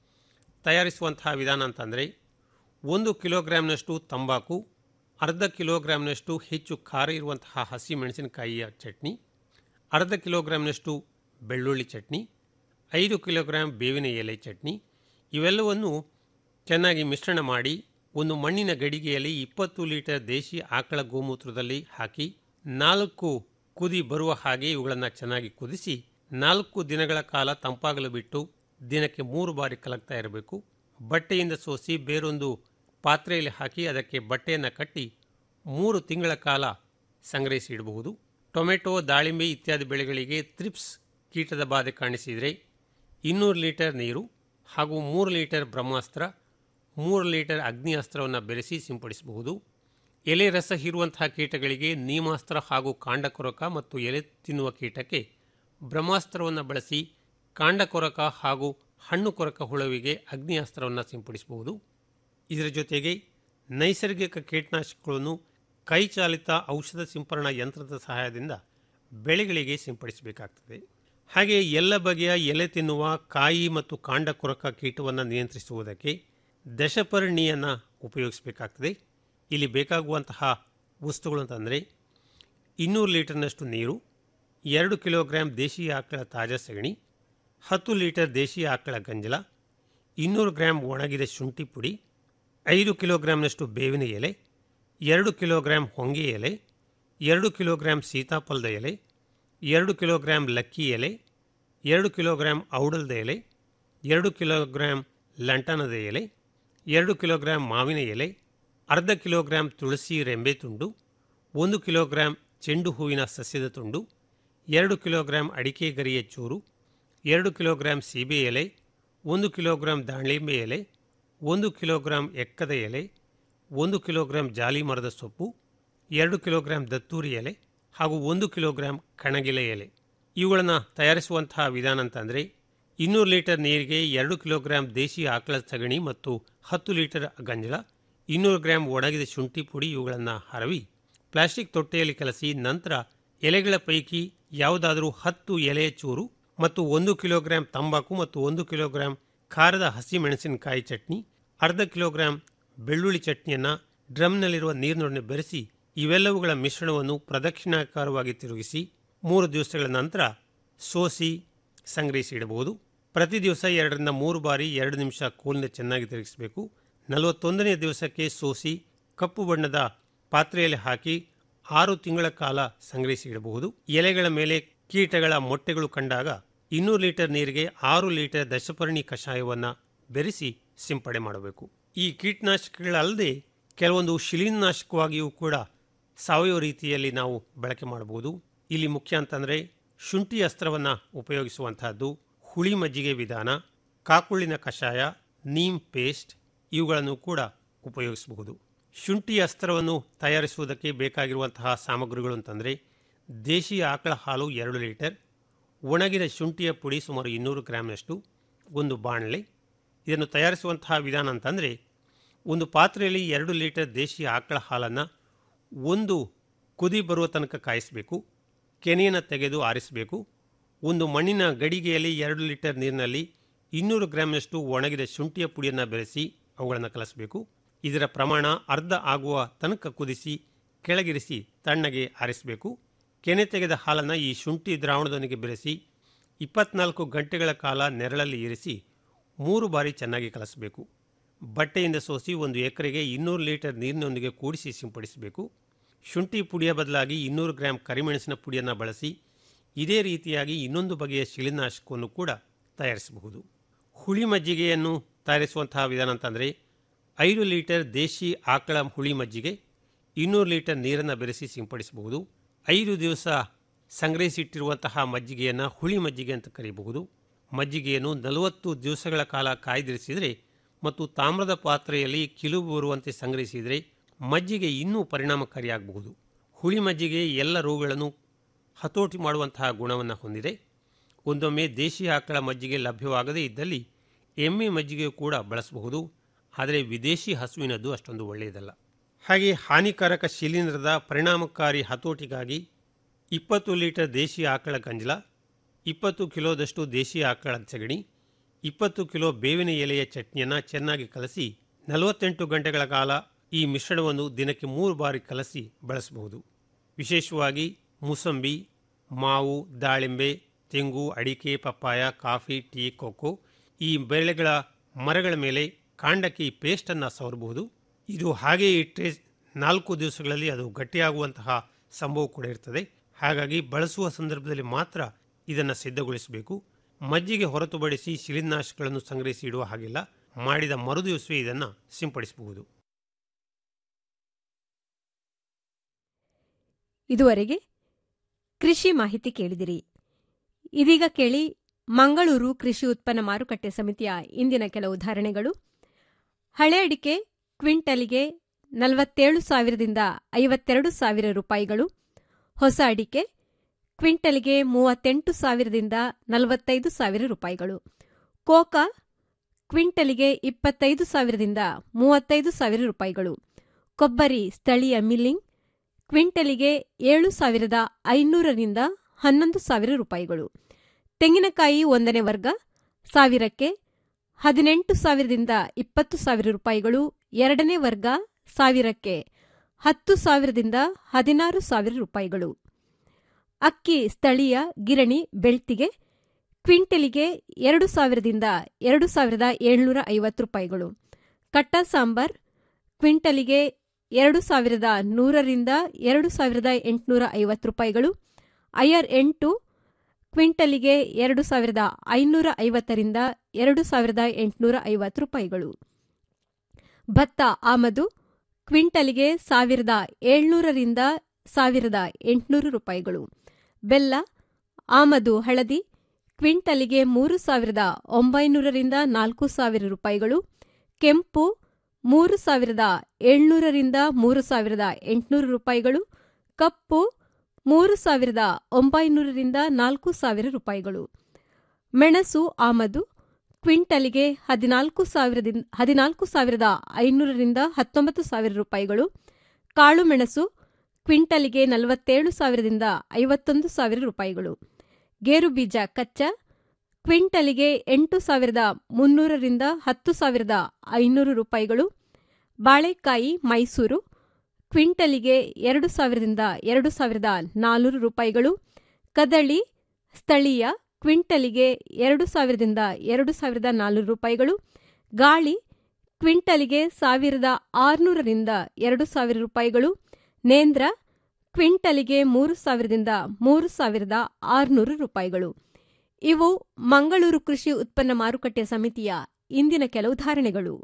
ತಯಾರಿಸುವಂತಹ ವಿಧಾನ ಅಂತಂದರೆ ಒಂದು ಕಿಲೋಗ್ರಾಂನಷ್ಟು ತಂಬಾಕು ಅರ್ಧ ಕಿಲೋಗ್ರಾಂನಷ್ಟು ಹೆಚ್ಚು ಖಾರ ಇರುವಂತಹ ಹಸಿ ಮೆಣಸಿನಕಾಯಿಯ ಚಟ್ನಿ ಅರ್ಧ ಕಿಲೋಗ್ರಾಂನಷ್ಟು ಬೆಳ್ಳುಳ್ಳಿ ಚಟ್ನಿ ಐದು ಕಿಲೋಗ್ರಾಂ ಬೇವಿನ ಎಲೆ ಚಟ್ನಿ ಇವೆಲ್ಲವನ್ನು ಚೆನ್ನಾಗಿ ಮಿಶ್ರಣ ಮಾಡಿ ಒಂದು ಮಣ್ಣಿನ ಗಡಿಗೆಯಲ್ಲಿ ಇಪ್ಪತ್ತು ಲೀಟರ್ ದೇಶಿ ಆಕಳ ಗೋಮೂತ್ರದಲ್ಲಿ ಹಾಕಿ ನಾಲ್ಕು ಕುದಿ ಬರುವ ಹಾಗೆ ಇವುಗಳನ್ನು ಚೆನ್ನಾಗಿ ಕುದಿಸಿ ನಾಲ್ಕು ದಿನಗಳ ಕಾಲ ತಂಪಾಗಲು ಬಿಟ್ಟು ದಿನಕ್ಕೆ ಮೂರು ಬಾರಿ ಕಲಕ್ತಾ ಇರಬೇಕು ಬಟ್ಟೆಯಿಂದ ಸೋಸಿ ಬೇರೊಂದು ಪಾತ್ರೆಯಲ್ಲಿ ಹಾಕಿ ಅದಕ್ಕೆ ಬಟ್ಟೆಯನ್ನು ಕಟ್ಟಿ ಮೂರು ತಿಂಗಳ ಕಾಲ ಸಂಗ್ರಹಿಸಿ ಇಡಬಹುದು ಟೊಮೆಟೊ ದಾಳಿಂಬೆ ಇತ್ಯಾದಿ ಬೆಳೆಗಳಿಗೆ ತ್ರಿಪ್ಸ್ ಕೀಟದ ಬಾಧೆ ಕಾಣಿಸಿದರೆ ಇನ್ನೂರು ಲೀಟರ್ ನೀರು ಹಾಗೂ ಮೂರು ಲೀಟರ್ ಬ್ರಹ್ಮಾಸ್ತ್ರ ಮೂರು ಲೀಟರ್ ಅಗ್ನಿ ಅಸ್ತ್ರವನ್ನು ಬೆರೆಸಿ ಸಿಂಪಡಿಸಬಹುದು ಎಲೆ ರಸ ಹೀರುವಂತಹ ಕೀಟಗಳಿಗೆ ನೀಮಾಸ್ತ್ರ ಹಾಗೂ ಕಾಂಡಕೊರಕ ಮತ್ತು ಎಲೆ ತಿನ್ನುವ ಕೀಟಕ್ಕೆ ಬ್ರಹ್ಮಾಸ್ತ್ರವನ್ನು ಬಳಸಿ ಕಾಂಡಕೊರಕ ಹಾಗೂ ಹಣ್ಣು ಕೊರಕ ಹುಳುವಿಗೆ ಅಗ್ನಿ ಅಸ್ತ್ರವನ್ನು ಸಿಂಪಡಿಸಬಹುದು ಇದರ ಜೊತೆಗೆ ನೈಸರ್ಗಿಕ ಕೀಟನಾಶಕಗಳನ್ನು ಕೈಚಾಲಿತ ಔಷಧ ಸಿಂಪರಣಾ ಯಂತ್ರದ ಸಹಾಯದಿಂದ ಬೆಳೆಗಳಿಗೆ ಸಿಂಪಡಿಸಬೇಕಾಗ್ತದೆ ಹಾಗೆ ಎಲ್ಲ ಬಗೆಯ ಎಲೆ ತಿನ್ನುವ ಕಾಯಿ ಮತ್ತು ಕಾಂಡ ಕೊರಕ ಕೀಟವನ್ನು ನಿಯಂತ್ರಿಸುವುದಕ್ಕೆ ದಶಪರ್ಣಿಯನ್ನು ಉಪಯೋಗಿಸಬೇಕಾಗ್ತದೆ ಇಲ್ಲಿ ಬೇಕಾಗುವಂತಹ ವಸ್ತುಗಳು ಅಂತಂದರೆ ಇನ್ನೂರು ಲೀಟರ್ನಷ್ಟು ನೀರು ಎರಡು ಕಿಲೋಗ್ರಾಂ ದೇಶೀಯ ಆಕಳ ತಾಜಾ ಸಗಣಿ ಹತ್ತು ಲೀಟರ್ ದೇಶೀಯ ಆಕಳ ಗಂಜಲ ಇನ್ನೂರು ಗ್ರಾಂ ಒಣಗಿದ ಶುಂಠಿ ಪುಡಿ ಐದು ಕಿಲೋಗ್ರಾಂನಷ್ಟು ಬೇವಿನ ಎಲೆ ಎರಡು ಕಿಲೋಗ್ರಾಂ ಹೊಂಗೆ ಎಲೆ ಎರಡು ಕಿಲೋಗ್ರಾಂ ಸೀತಾಫಲದ ಎಲೆ ಎರಡು ಕಿಲೋಗ್ರಾಂ ಲಕ್ಕಿ ಎಲೆ ಎರಡು ಕಿಲೋಗ್ರಾಂ ಔಡಲದ ಎಲೆ ಎರಡು ಕಿಲೋಗ್ರಾಂ ಲಂಟನದ ಎಲೆ ಎರಡು ಕಿಲೋಗ್ರಾಂ ಮಾವಿನ ಎಲೆ ಅರ್ಧ ಕಿಲೋಗ್ರಾಂ ತುಳಸಿ ರೆಂಬೆ ತುಂಡು ಒಂದು ಕಿಲೋಗ್ರಾಂ ಚೆಂಡು ಹೂವಿನ ಸಸ್ಯದ ತುಂಡು ಎರಡು ಕಿಲೋಗ್ರಾಂ ಅಡಿಕೆ ಗರಿಯ ಚೂರು ಎರಡು ಕಿಲೋಗ್ರಾಂ ಸೀಬೆ ಎಲೆ ಒಂದು ಕಿಲೋಗ್ರಾಂ ದಾಳಿಂಬೆ ಎಲೆ ಒಂದು ಕಿಲೋಗ್ರಾಂ ಎಕ್ಕದ ಎಲೆ ಒಂದು ಕಿಲೋಗ್ರಾಂ ಜಾಲಿ ಮರದ ಸೊಪ್ಪು ಎರಡು ಕಿಲೋಗ್ರಾಂ ದತ್ತೂರಿ ಎಲೆ ಹಾಗೂ ಒಂದು ಕಿಲೋಗ್ರಾಂ ಕಣಗಿಲೆ ಎಲೆ ಇವುಗಳನ್ನು ತಯಾರಿಸುವಂತಹ ವಿಧಾನ ಅಂತಂದರೆ ಇನ್ನೂರು ಲೀಟರ್ ನೀರಿಗೆ ಎರಡು ಕಿಲೋಗ್ರಾಂ ದೇಶಿ ಆಕಳ ಸಗಣಿ ಮತ್ತು ಹತ್ತು ಲೀಟರ್ ಗಂಜಲ ಇನ್ನೂರು ಗ್ರಾಂ ಒಣಗಿದ ಶುಂಠಿ ಪುಡಿ ಇವುಗಳನ್ನು ಹರವಿ ಪ್ಲಾಸ್ಟಿಕ್ ತೊಟ್ಟೆಯಲ್ಲಿ ಕಲಸಿ ನಂತರ ಎಲೆಗಳ ಪೈಕಿ ಯಾವುದಾದರೂ ಹತ್ತು ಎಲೆಯ ಚೂರು ಮತ್ತು ಒಂದು ಕಿಲೋಗ್ರಾಂ ತಂಬಾಕು ಮತ್ತು ಒಂದು ಕಿಲೋಗ್ರಾಂ ಖಾರದ ಹಸಿ ಮೆಣಸಿನಕಾಯಿ ಚಟ್ನಿ ಅರ್ಧ ಕಿಲೋಗ್ರಾಂ ಬೆಳ್ಳುಳ್ಳಿ ಚಟ್ನಿಯನ್ನು ಡ್ರಮ್ನಲ್ಲಿರುವ ನೀರಿನೊಡನೆ ಬೆರೆಸಿ ಇವೆಲ್ಲವುಗಳ ಮಿಶ್ರಣವನ್ನು ಪ್ರದಕ್ಷಿಣಾಕಾರವಾಗಿ ತಿರುಗಿಸಿ ಮೂರು ದಿವಸಗಳ ನಂತರ ಸೋಸಿ ಸಂಗ್ರಹಿಸಿ ಇಡಬಹುದು ಪ್ರತಿ ದಿವಸ ಎರಡರಿಂದ ಮೂರು ಬಾರಿ ಎರಡು ನಿಮಿಷ ಕೋಲಿನ ಚೆನ್ನಾಗಿ ತಿರುಗಿಸಬೇಕು ನಲವತ್ತೊಂದನೇ ದಿವಸಕ್ಕೆ ಸೋಸಿ ಕಪ್ಪು ಬಣ್ಣದ ಪಾತ್ರೆಯಲ್ಲಿ ಹಾಕಿ ಆರು ತಿಂಗಳ ಕಾಲ ಸಂಗ್ರಹಿಸಿ ಇಡಬಹುದು ಎಲೆಗಳ ಮೇಲೆ ಕೀಟಗಳ ಮೊಟ್ಟೆಗಳು ಕಂಡಾಗ ಇನ್ನೂರು ಲೀಟರ್ ನೀರಿಗೆ ಆರು ಲೀಟರ್ ದಶಪರ್ಣಿ ಕಷಾಯವನ್ನು ಬೆರೆಸಿ ಸಿಂಪಡಣೆ ಮಾಡಬೇಕು ಈ ಕೀಟನಾಶಕಗಳಲ್ಲದೆ ಕೆಲವೊಂದು ಶಿಲೀನಾಶಕವಾಗಿಯೂ ಕೂಡ ಸಾವಯವ ರೀತಿಯಲ್ಲಿ ನಾವು ಬಳಕೆ ಮಾಡಬಹುದು ಇಲ್ಲಿ ಮುಖ್ಯ ಅಂತಂದರೆ ಶುಂಠಿ ಅಸ್ತ್ರವನ್ನು ಉಪಯೋಗಿಸುವಂತಹದ್ದು ಹುಳಿ ಮಜ್ಜಿಗೆ ವಿಧಾನ ಕಾಕುಳಿನ ಕಷಾಯ ನೀಮ್ ಪೇಸ್ಟ್ ಇವುಗಳನ್ನು ಕೂಡ ಉಪಯೋಗಿಸಬಹುದು ಶುಂಠಿ ಅಸ್ತ್ರವನ್ನು ತಯಾರಿಸುವುದಕ್ಕೆ ಬೇಕಾಗಿರುವಂತಹ ಸಾಮಗ್ರಿಗಳು ಅಂತಂದರೆ ದೇಶೀಯ ಆಕಳ ಹಾಲು ಎರಡು ಲೀಟರ್ ಒಣಗಿದ ಶುಂಠಿಯ ಪುಡಿ ಸುಮಾರು ಇನ್ನೂರು ಗ್ರಾಮ್ನಷ್ಟು ಒಂದು ಬಾಣಲೆ ಇದನ್ನು ತಯಾರಿಸುವಂತಹ ವಿಧಾನ ಅಂತಂದರೆ ಒಂದು ಪಾತ್ರೆಯಲ್ಲಿ ಎರಡು ಲೀಟರ್ ದೇಶೀಯ ಆಕಳ ಹಾಲನ್ನು ಒಂದು ಕುದಿ ಬರುವ ತನಕ ಕಾಯಿಸಬೇಕು ಕೆನೆಯನ್ನು ತೆಗೆದು ಆರಿಸಬೇಕು ಒಂದು ಮಣ್ಣಿನ ಗಡಿಗೆಯಲ್ಲಿ ಎರಡು ಲೀಟರ್ ನೀರಿನಲ್ಲಿ ಇನ್ನೂರು ಗ್ರಾಮ್ನಷ್ಟು ಒಣಗಿದ ಶುಂಠಿಯ ಪುಡಿಯನ್ನು ಬೆರೆಸಿ ಅವುಗಳನ್ನು ಕಲಸಬೇಕು ಇದರ ಪ್ರಮಾಣ ಅರ್ಧ ಆಗುವ ತನಕ ಕುದಿಸಿ ಕೆಳಗಿರಿಸಿ ತಣ್ಣಗೆ ಆರಿಸಬೇಕು ಕೆನೆ ತೆಗೆದ ಹಾಲನ್ನು ಈ ಶುಂಠಿ ದ್ರಾವಣದೊಂದಿಗೆ ಬೆರೆಸಿ ಇಪ್ಪತ್ನಾಲ್ಕು ಗಂಟೆಗಳ ಕಾಲ ನೆರಳಲ್ಲಿ ಇರಿಸಿ ಮೂರು ಬಾರಿ ಚೆನ್ನಾಗಿ ಕಲಸಬೇಕು ಬಟ್ಟೆಯಿಂದ ಸೋಸಿ ಒಂದು ಎಕರೆಗೆ ಇನ್ನೂರು ಲೀಟರ್ ನೀರಿನೊಂದಿಗೆ ಕೂಡಿಸಿ ಸಿಂಪಡಿಸಬೇಕು ಶುಂಠಿ ಪುಡಿಯ ಬದಲಾಗಿ ಇನ್ನೂರು ಗ್ರಾಂ ಕರಿಮೆಣಸಿನ ಪುಡಿಯನ್ನು ಬಳಸಿ ಇದೇ ರೀತಿಯಾಗಿ ಇನ್ನೊಂದು ಬಗೆಯ ಶಿಲೀನಾಶಕವನ್ನು ಕೂಡ ತಯಾರಿಸಬಹುದು ಹುಳಿ ಮಜ್ಜಿಗೆಯನ್ನು ತಯಾರಿಸುವಂತಹ ವಿಧಾನ ಅಂತಂದರೆ ಐದು ಲೀಟರ್ ದೇಶಿ ಆಕಳ ಹುಳಿ ಮಜ್ಜಿಗೆ ಇನ್ನೂರು ಲೀಟರ್ ನೀರನ್ನು ಬೆರೆಸಿ ಸಿಂಪಡಿಸಬಹುದು ಐದು ದಿವಸ ಸಂಗ್ರಹಿಸಿಟ್ಟಿರುವಂತಹ ಮಜ್ಜಿಗೆಯನ್ನು ಹುಳಿ ಮಜ್ಜಿಗೆ ಅಂತ ಕರೆಯಬಹುದು ಮಜ್ಜಿಗೆಯನ್ನು ನಲವತ್ತು ದಿವಸಗಳ ಕಾಲ ಕಾಯ್ದಿರಿಸಿದರೆ ಮತ್ತು ತಾಮ್ರದ ಪಾತ್ರೆಯಲ್ಲಿ ಕಿಲುಬು ಬರುವಂತೆ ಸಂಗ್ರಹಿಸಿದರೆ ಮಜ್ಜಿಗೆ ಇನ್ನೂ ಪರಿಣಾಮಕಾರಿಯಾಗಬಹುದು ಹುಳಿ ಮಜ್ಜಿಗೆ ಎಲ್ಲ ರೋಗಗಳನ್ನು ಹತೋಟಿ ಮಾಡುವಂತಹ ಗುಣವನ್ನು ಹೊಂದಿದೆ ಒಂದೊಮ್ಮೆ ದೇಶಿ ಆಕಳ ಮಜ್ಜಿಗೆ ಲಭ್ಯವಾಗದೇ ಇದ್ದಲ್ಲಿ ಎಮ್ಮೆ ಮಜ್ಜಿಗೆ ಕೂಡ ಬಳಸಬಹುದು ಆದರೆ ವಿದೇಶಿ ಹಸುವಿನದ್ದು ಅಷ್ಟೊಂದು ಒಳ್ಳೆಯದಲ್ಲ ಹಾಗೆ ಹಾನಿಕಾರಕ ಶಿಲೀಂಧ್ರದ ಪರಿಣಾಮಕಾರಿ ಹತೋಟಿಗಾಗಿ ಇಪ್ಪತ್ತು ಲೀಟರ್ ದೇಶಿ ಆಕಳ ಗಂಜಲ ಇಪ್ಪತ್ತು ಕಿಲೋದಷ್ಟು ದೇಶಿ ಆಕಳ ಸಗಣಿ ಇಪ್ಪತ್ತು ಕಿಲೋ ಬೇವಿನ ಎಲೆಯ ಚಟ್ನಿಯನ್ನು ಚೆನ್ನಾಗಿ ಕಲಸಿ ನಲವತ್ತೆಂಟು ಗಂಟೆಗಳ ಕಾಲ ಈ ಮಿಶ್ರಣವನ್ನು ದಿನಕ್ಕೆ ಮೂರು ಬಾರಿ ಕಲಸಿ ಬಳಸಬಹುದು ವಿಶೇಷವಾಗಿ ಮೂಸಂಬಿ ಮಾವು ದಾಳಿಂಬೆ ತೆಂಗು ಅಡಿಕೆ ಪಪ್ಪಾಯ ಕಾಫಿ ಟೀ ಕೊಕ್ಕೋ ಈ ಬೆಳೆಗಳ ಮರಗಳ ಮೇಲೆ ಕಾಂಡಕ್ಕೆ ಈ ಪೇಸ್ಟನ್ನು ಸವರಬಹುದು ಇದು ಹಾಗೆ ಇಟ್ಟರೆ ನಾಲ್ಕು ದಿವಸಗಳಲ್ಲಿ ಅದು ಗಟ್ಟಿಯಾಗುವಂತಹ ಸಂಭವ ಕೂಡ ಇರ್ತದೆ ಹಾಗಾಗಿ ಬಳಸುವ ಸಂದರ್ಭದಲ್ಲಿ ಮಾತ್ರ ಇದನ್ನು ಸಿದ್ಧಗೊಳಿಸಬೇಕು ಮಜ್ಜಿಗೆ ಹೊರತುಪಡಿಸಿ ಶಿಲೀನಾಶಕಗಳನ್ನು ಸಂಗ್ರಹಿಸಿ ಇಡುವ ಹಾಗಿಲ್ಲ ಮಾಡಿದ ಮರುದಿವಸವೇ ಇದನ್ನು ಸಿಂಪಡಿಸಬಹುದು ಇದುವರೆಗೆ ಕೃಷಿ ಮಾಹಿತಿ ಕೇಳಿದಿರಿ ಇದೀಗ ಕೇಳಿ ಮಂಗಳೂರು ಕೃಷಿ ಉತ್ಪನ್ನ ಮಾರುಕಟ್ಟೆ ಸಮಿತಿಯ ಇಂದಿನ ಕೆಲವು ಉದಾಹರಣೆಗಳು ಹಳೆ ಅಡಿಕೆ ಕ್ವಿಂಟಲ್ಗೆ ನಲವತ್ತೇಳು ಸಾವಿರದಿಂದ ಐವತ್ತೆರಡು ಸಾವಿರ ರೂಪಾಯಿಗಳು ಹೊಸ ಅಡಿಕೆ ಕ್ವಿಂಟಲ್ಗೆ ಮೂವತ್ತೆಂಟು ಸಾವಿರದಿಂದ ನಲವತ್ತೈದು ಸಾವಿರ ರೂಪಾಯಿಗಳು ಕೋಕಾ ಕ್ವಿಂಟಲ್ಗೆ ಇಪ್ಪತ್ತೈದು ಸಾವಿರದಿಂದ ಮೂವತ್ತೈದು ಸಾವಿರ ರೂಪಾಯಿಗಳು ಕೊಬ್ಬರಿ ಸ್ಥಳೀಯ ಮಿಲ್ಲಿಂಗ್ ಕ್ವಿಂಟಲಿಗೆ ಏಳು ಸಾವಿರದ ಐನೂರರಿಂದ ಹನ್ನೊಂದು ಸಾವಿರ ರೂಪಾಯಿಗಳು ತೆಂಗಿನಕಾಯಿ ಒಂದನೇ ವರ್ಗ ಸಾವಿರಕ್ಕೆ ಹದಿನೆಂಟು ಸಾವಿರದಿಂದ ಇಪ್ಪತ್ತು ಸಾವಿರ ರೂಪಾಯಿಗಳು ಎರಡನೇ ವರ್ಗ ಸಾವಿರಕ್ಕೆ ಹತ್ತು ಸಾವಿರದಿಂದ ಹದಿನಾರು ಸಾವಿರ ರೂಪಾಯಿಗಳು ಅಕ್ಕಿ ಸ್ಥಳೀಯ ಗಿರಣಿ ಬೆಳ್ತಿಗೆ ಕ್ವಿಂಟಲಿಗೆ ಎರಡು ಸಾವಿರದಿಂದ ಎರಡು ಸಾವಿರದ ಏಳ್ನೂರ ಐವತ್ತು ರೂಪಾಯಿಗಳು ಕಟ್ಟ ಸಾಂಬಾರ್ ಕ್ವಿಂಟಲಿಗೆ ಎರಡು ಸಾವಿರದ ನೂರರಿಂದ ಎರಡು ಸಾವಿರದ ಎಂಟುನೂರ ಐವತ್ತು ರೂಪಾಯಿಗಳು ಐಆರ್ ಎಂಟು ಕ್ವಿಂಟಲಿಗೆ ಎರಡು ಸಾವಿರದ ಐನೂರ ಐವತ್ತರಿಂದ ಎರಡು ಸಾವಿರದ ಎಂಟುನೂರ ಐವತ್ತು ರೂಪಾಯಿಗಳು ಭತ್ತ ಆಮದು ಕ್ವಿಂಟಲಿಗೆ ಸಾವಿರದ ಏಳ್ನೂರರಿಂದ ಸಾವಿರದ ಎಂಟುನೂರು ರೂಪಾಯಿಗಳು ಬೆಲ್ಲ ಆಮದು ಹಳದಿ ಕ್ವಿಂಟಲಿಗೆ ಮೂರು ಸಾವಿರದ ಒಂಬೈನೂರರಿಂದ ನಾಲ್ಕು ಸಾವಿರ ರೂಪಾಯಿಗಳು ಕೆಂಪು ಮೂರು ಸಾವಿರದ ಏಳ್ನೂರರಿಂದ ಮೂರು ಸಾವಿರದ ಎಂಟುನೂರು ರೂಪಾಯಿಗಳು ಕಪ್ಪು ಮೂರು ಸಾವಿರದ ಒಂಬೈನೂರರಿಂದ ನಾಲ್ಕು ಸಾವಿರ ರೂಪಾಯಿಗಳು ಮೆಣಸು ಆಮದು ಕ್ವಿಂಟಲಿಗೆ ಹದಿನಾಲ್ಕು ಸಾವಿರದಿಂದ ಹದಿನಾಲ್ಕು ಸಾವಿರದ ಐನೂರರಿಂದ ಹತ್ತೊಂಬತ್ತು ಸಾವಿರ ರೂಪಾಯಿಗಳು ಕಾಳು ಮೆಣಸು ಕ್ವಿಂಟಲಿಗೆ ನಲವತ್ತೇಳು ಸಾವಿರದಿಂದ ಐವತ್ತೊಂದು ಸಾವಿರ ರೂಪಾಯಿಗಳು ಗೇರು ಬೀಜ ಕಚ್ಚಾ ಕ್ವಿಂಟಲಿಗೆ ಎಂಟು ಸಾವಿರದ ಮುನ್ನೂರರಿಂದ ಹತ್ತು ಸಾವಿರದ ಐನೂರು ರೂಪಾಯಿಗಳು ಬಾಳೆಕಾಯಿ ಮೈಸೂರು ಕ್ವಿಂಟಲಿಗೆ ಎರಡು ಸಾವಿರದಿಂದ ಎರಡು ಸಾವಿರದ ನಾಲ್ನೂರು ರೂಪಾಯಿಗಳು ಕದಳಿ ಸ್ಥಳೀಯ ಕ್ವಿಂಟಲಿಗೆ ಎರಡು ಸಾವಿರದಿಂದ ಎರಡು ಸಾವಿರದ ನಾಲ್ನೂರು ರೂಪಾಯಿಗಳು ಗಾಳಿ ಕ್ವಿಂಟಲಿಗೆ ಸಾವಿರದ ಆರುನೂರರಿಂದ ಎರಡು ಸಾವಿರ ರೂಪಾಯಿಗಳು ನೇಂದ್ರ ಕ್ವಿಂಟಲಿಗೆ ಮೂರು ಸಾವಿರದಿಂದ ಮೂರು ಸಾವಿರದ ಆರುನೂರು ರೂಪಾಯಿಗಳು ಇವು ಮಂಗಳೂರು ಕೃಷಿ ಉತ್ಪನ್ನ ಮಾರುಕಟ್ಟೆ ಸಮಿತಿಯ ಇಂದಿನ ಕೆಲವು ಧಾರಣೆಗಳು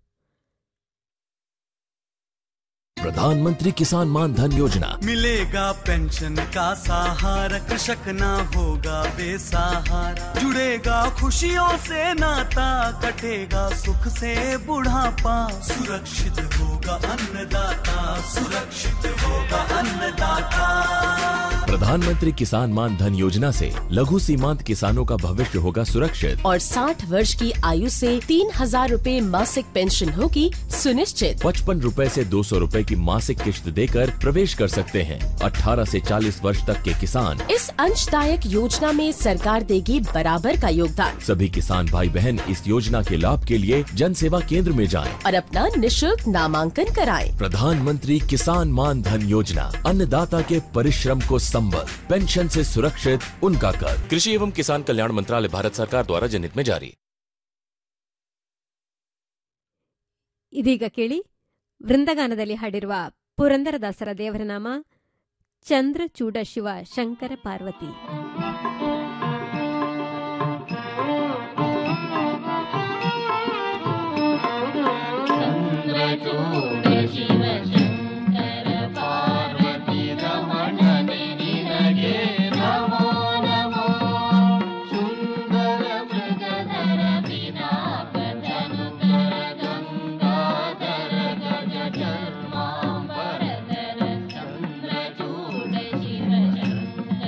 प्रधानमंत्री किसान मान धन योजना मिलेगा पेंशन का सहारा कृषक ना होगा बेसहारा जुड़ेगा खुशियों से नाता कटेगा सुख से बुढ़ापा सुरक्षित होगा अन्नदाता सुरक्षित होगा अन्नदाता प्रधानमंत्री किसान मान धन योजना से लघु सीमांत किसानों का भविष्य होगा सुरक्षित और 60 वर्ष की आयु से तीन हजार रूपए मासिक पेंशन होगी सुनिश्चित पचपन रूपए से दो सौ रूपए की मासिक किश्त देकर प्रवेश कर सकते हैं 18 से 40 वर्ष तक के किसान इस अंशदायक योजना में सरकार देगी बराबर का योगदान सभी किसान भाई बहन इस योजना के लाभ के लिए जन सेवा केंद्र में जाएं। और अपना निशुल्क नामांकन कराएं। प्रधानमंत्री किसान मान धन योजना अन्नदाता के परिश्रम को संबल पेंशन से सुरक्षित उनका कर कृषि एवं किसान कल्याण मंत्रालय भारत सरकार द्वारा जनहित में जारी ಇದೀಗ ಕೇಳಿ ವೃಂದಗಾನದಲ್ಲಿ ಹಾಡಿರುವ ಪುರಂದರದಾಸರ ದೇವರ ನಾಮ ಚಂದ್ರಚೂಡ ಶಿವ ಶಂಕರ ಪಾರ್ವತಿ ಚಂದ್ರಚೂಡ ಶಿವ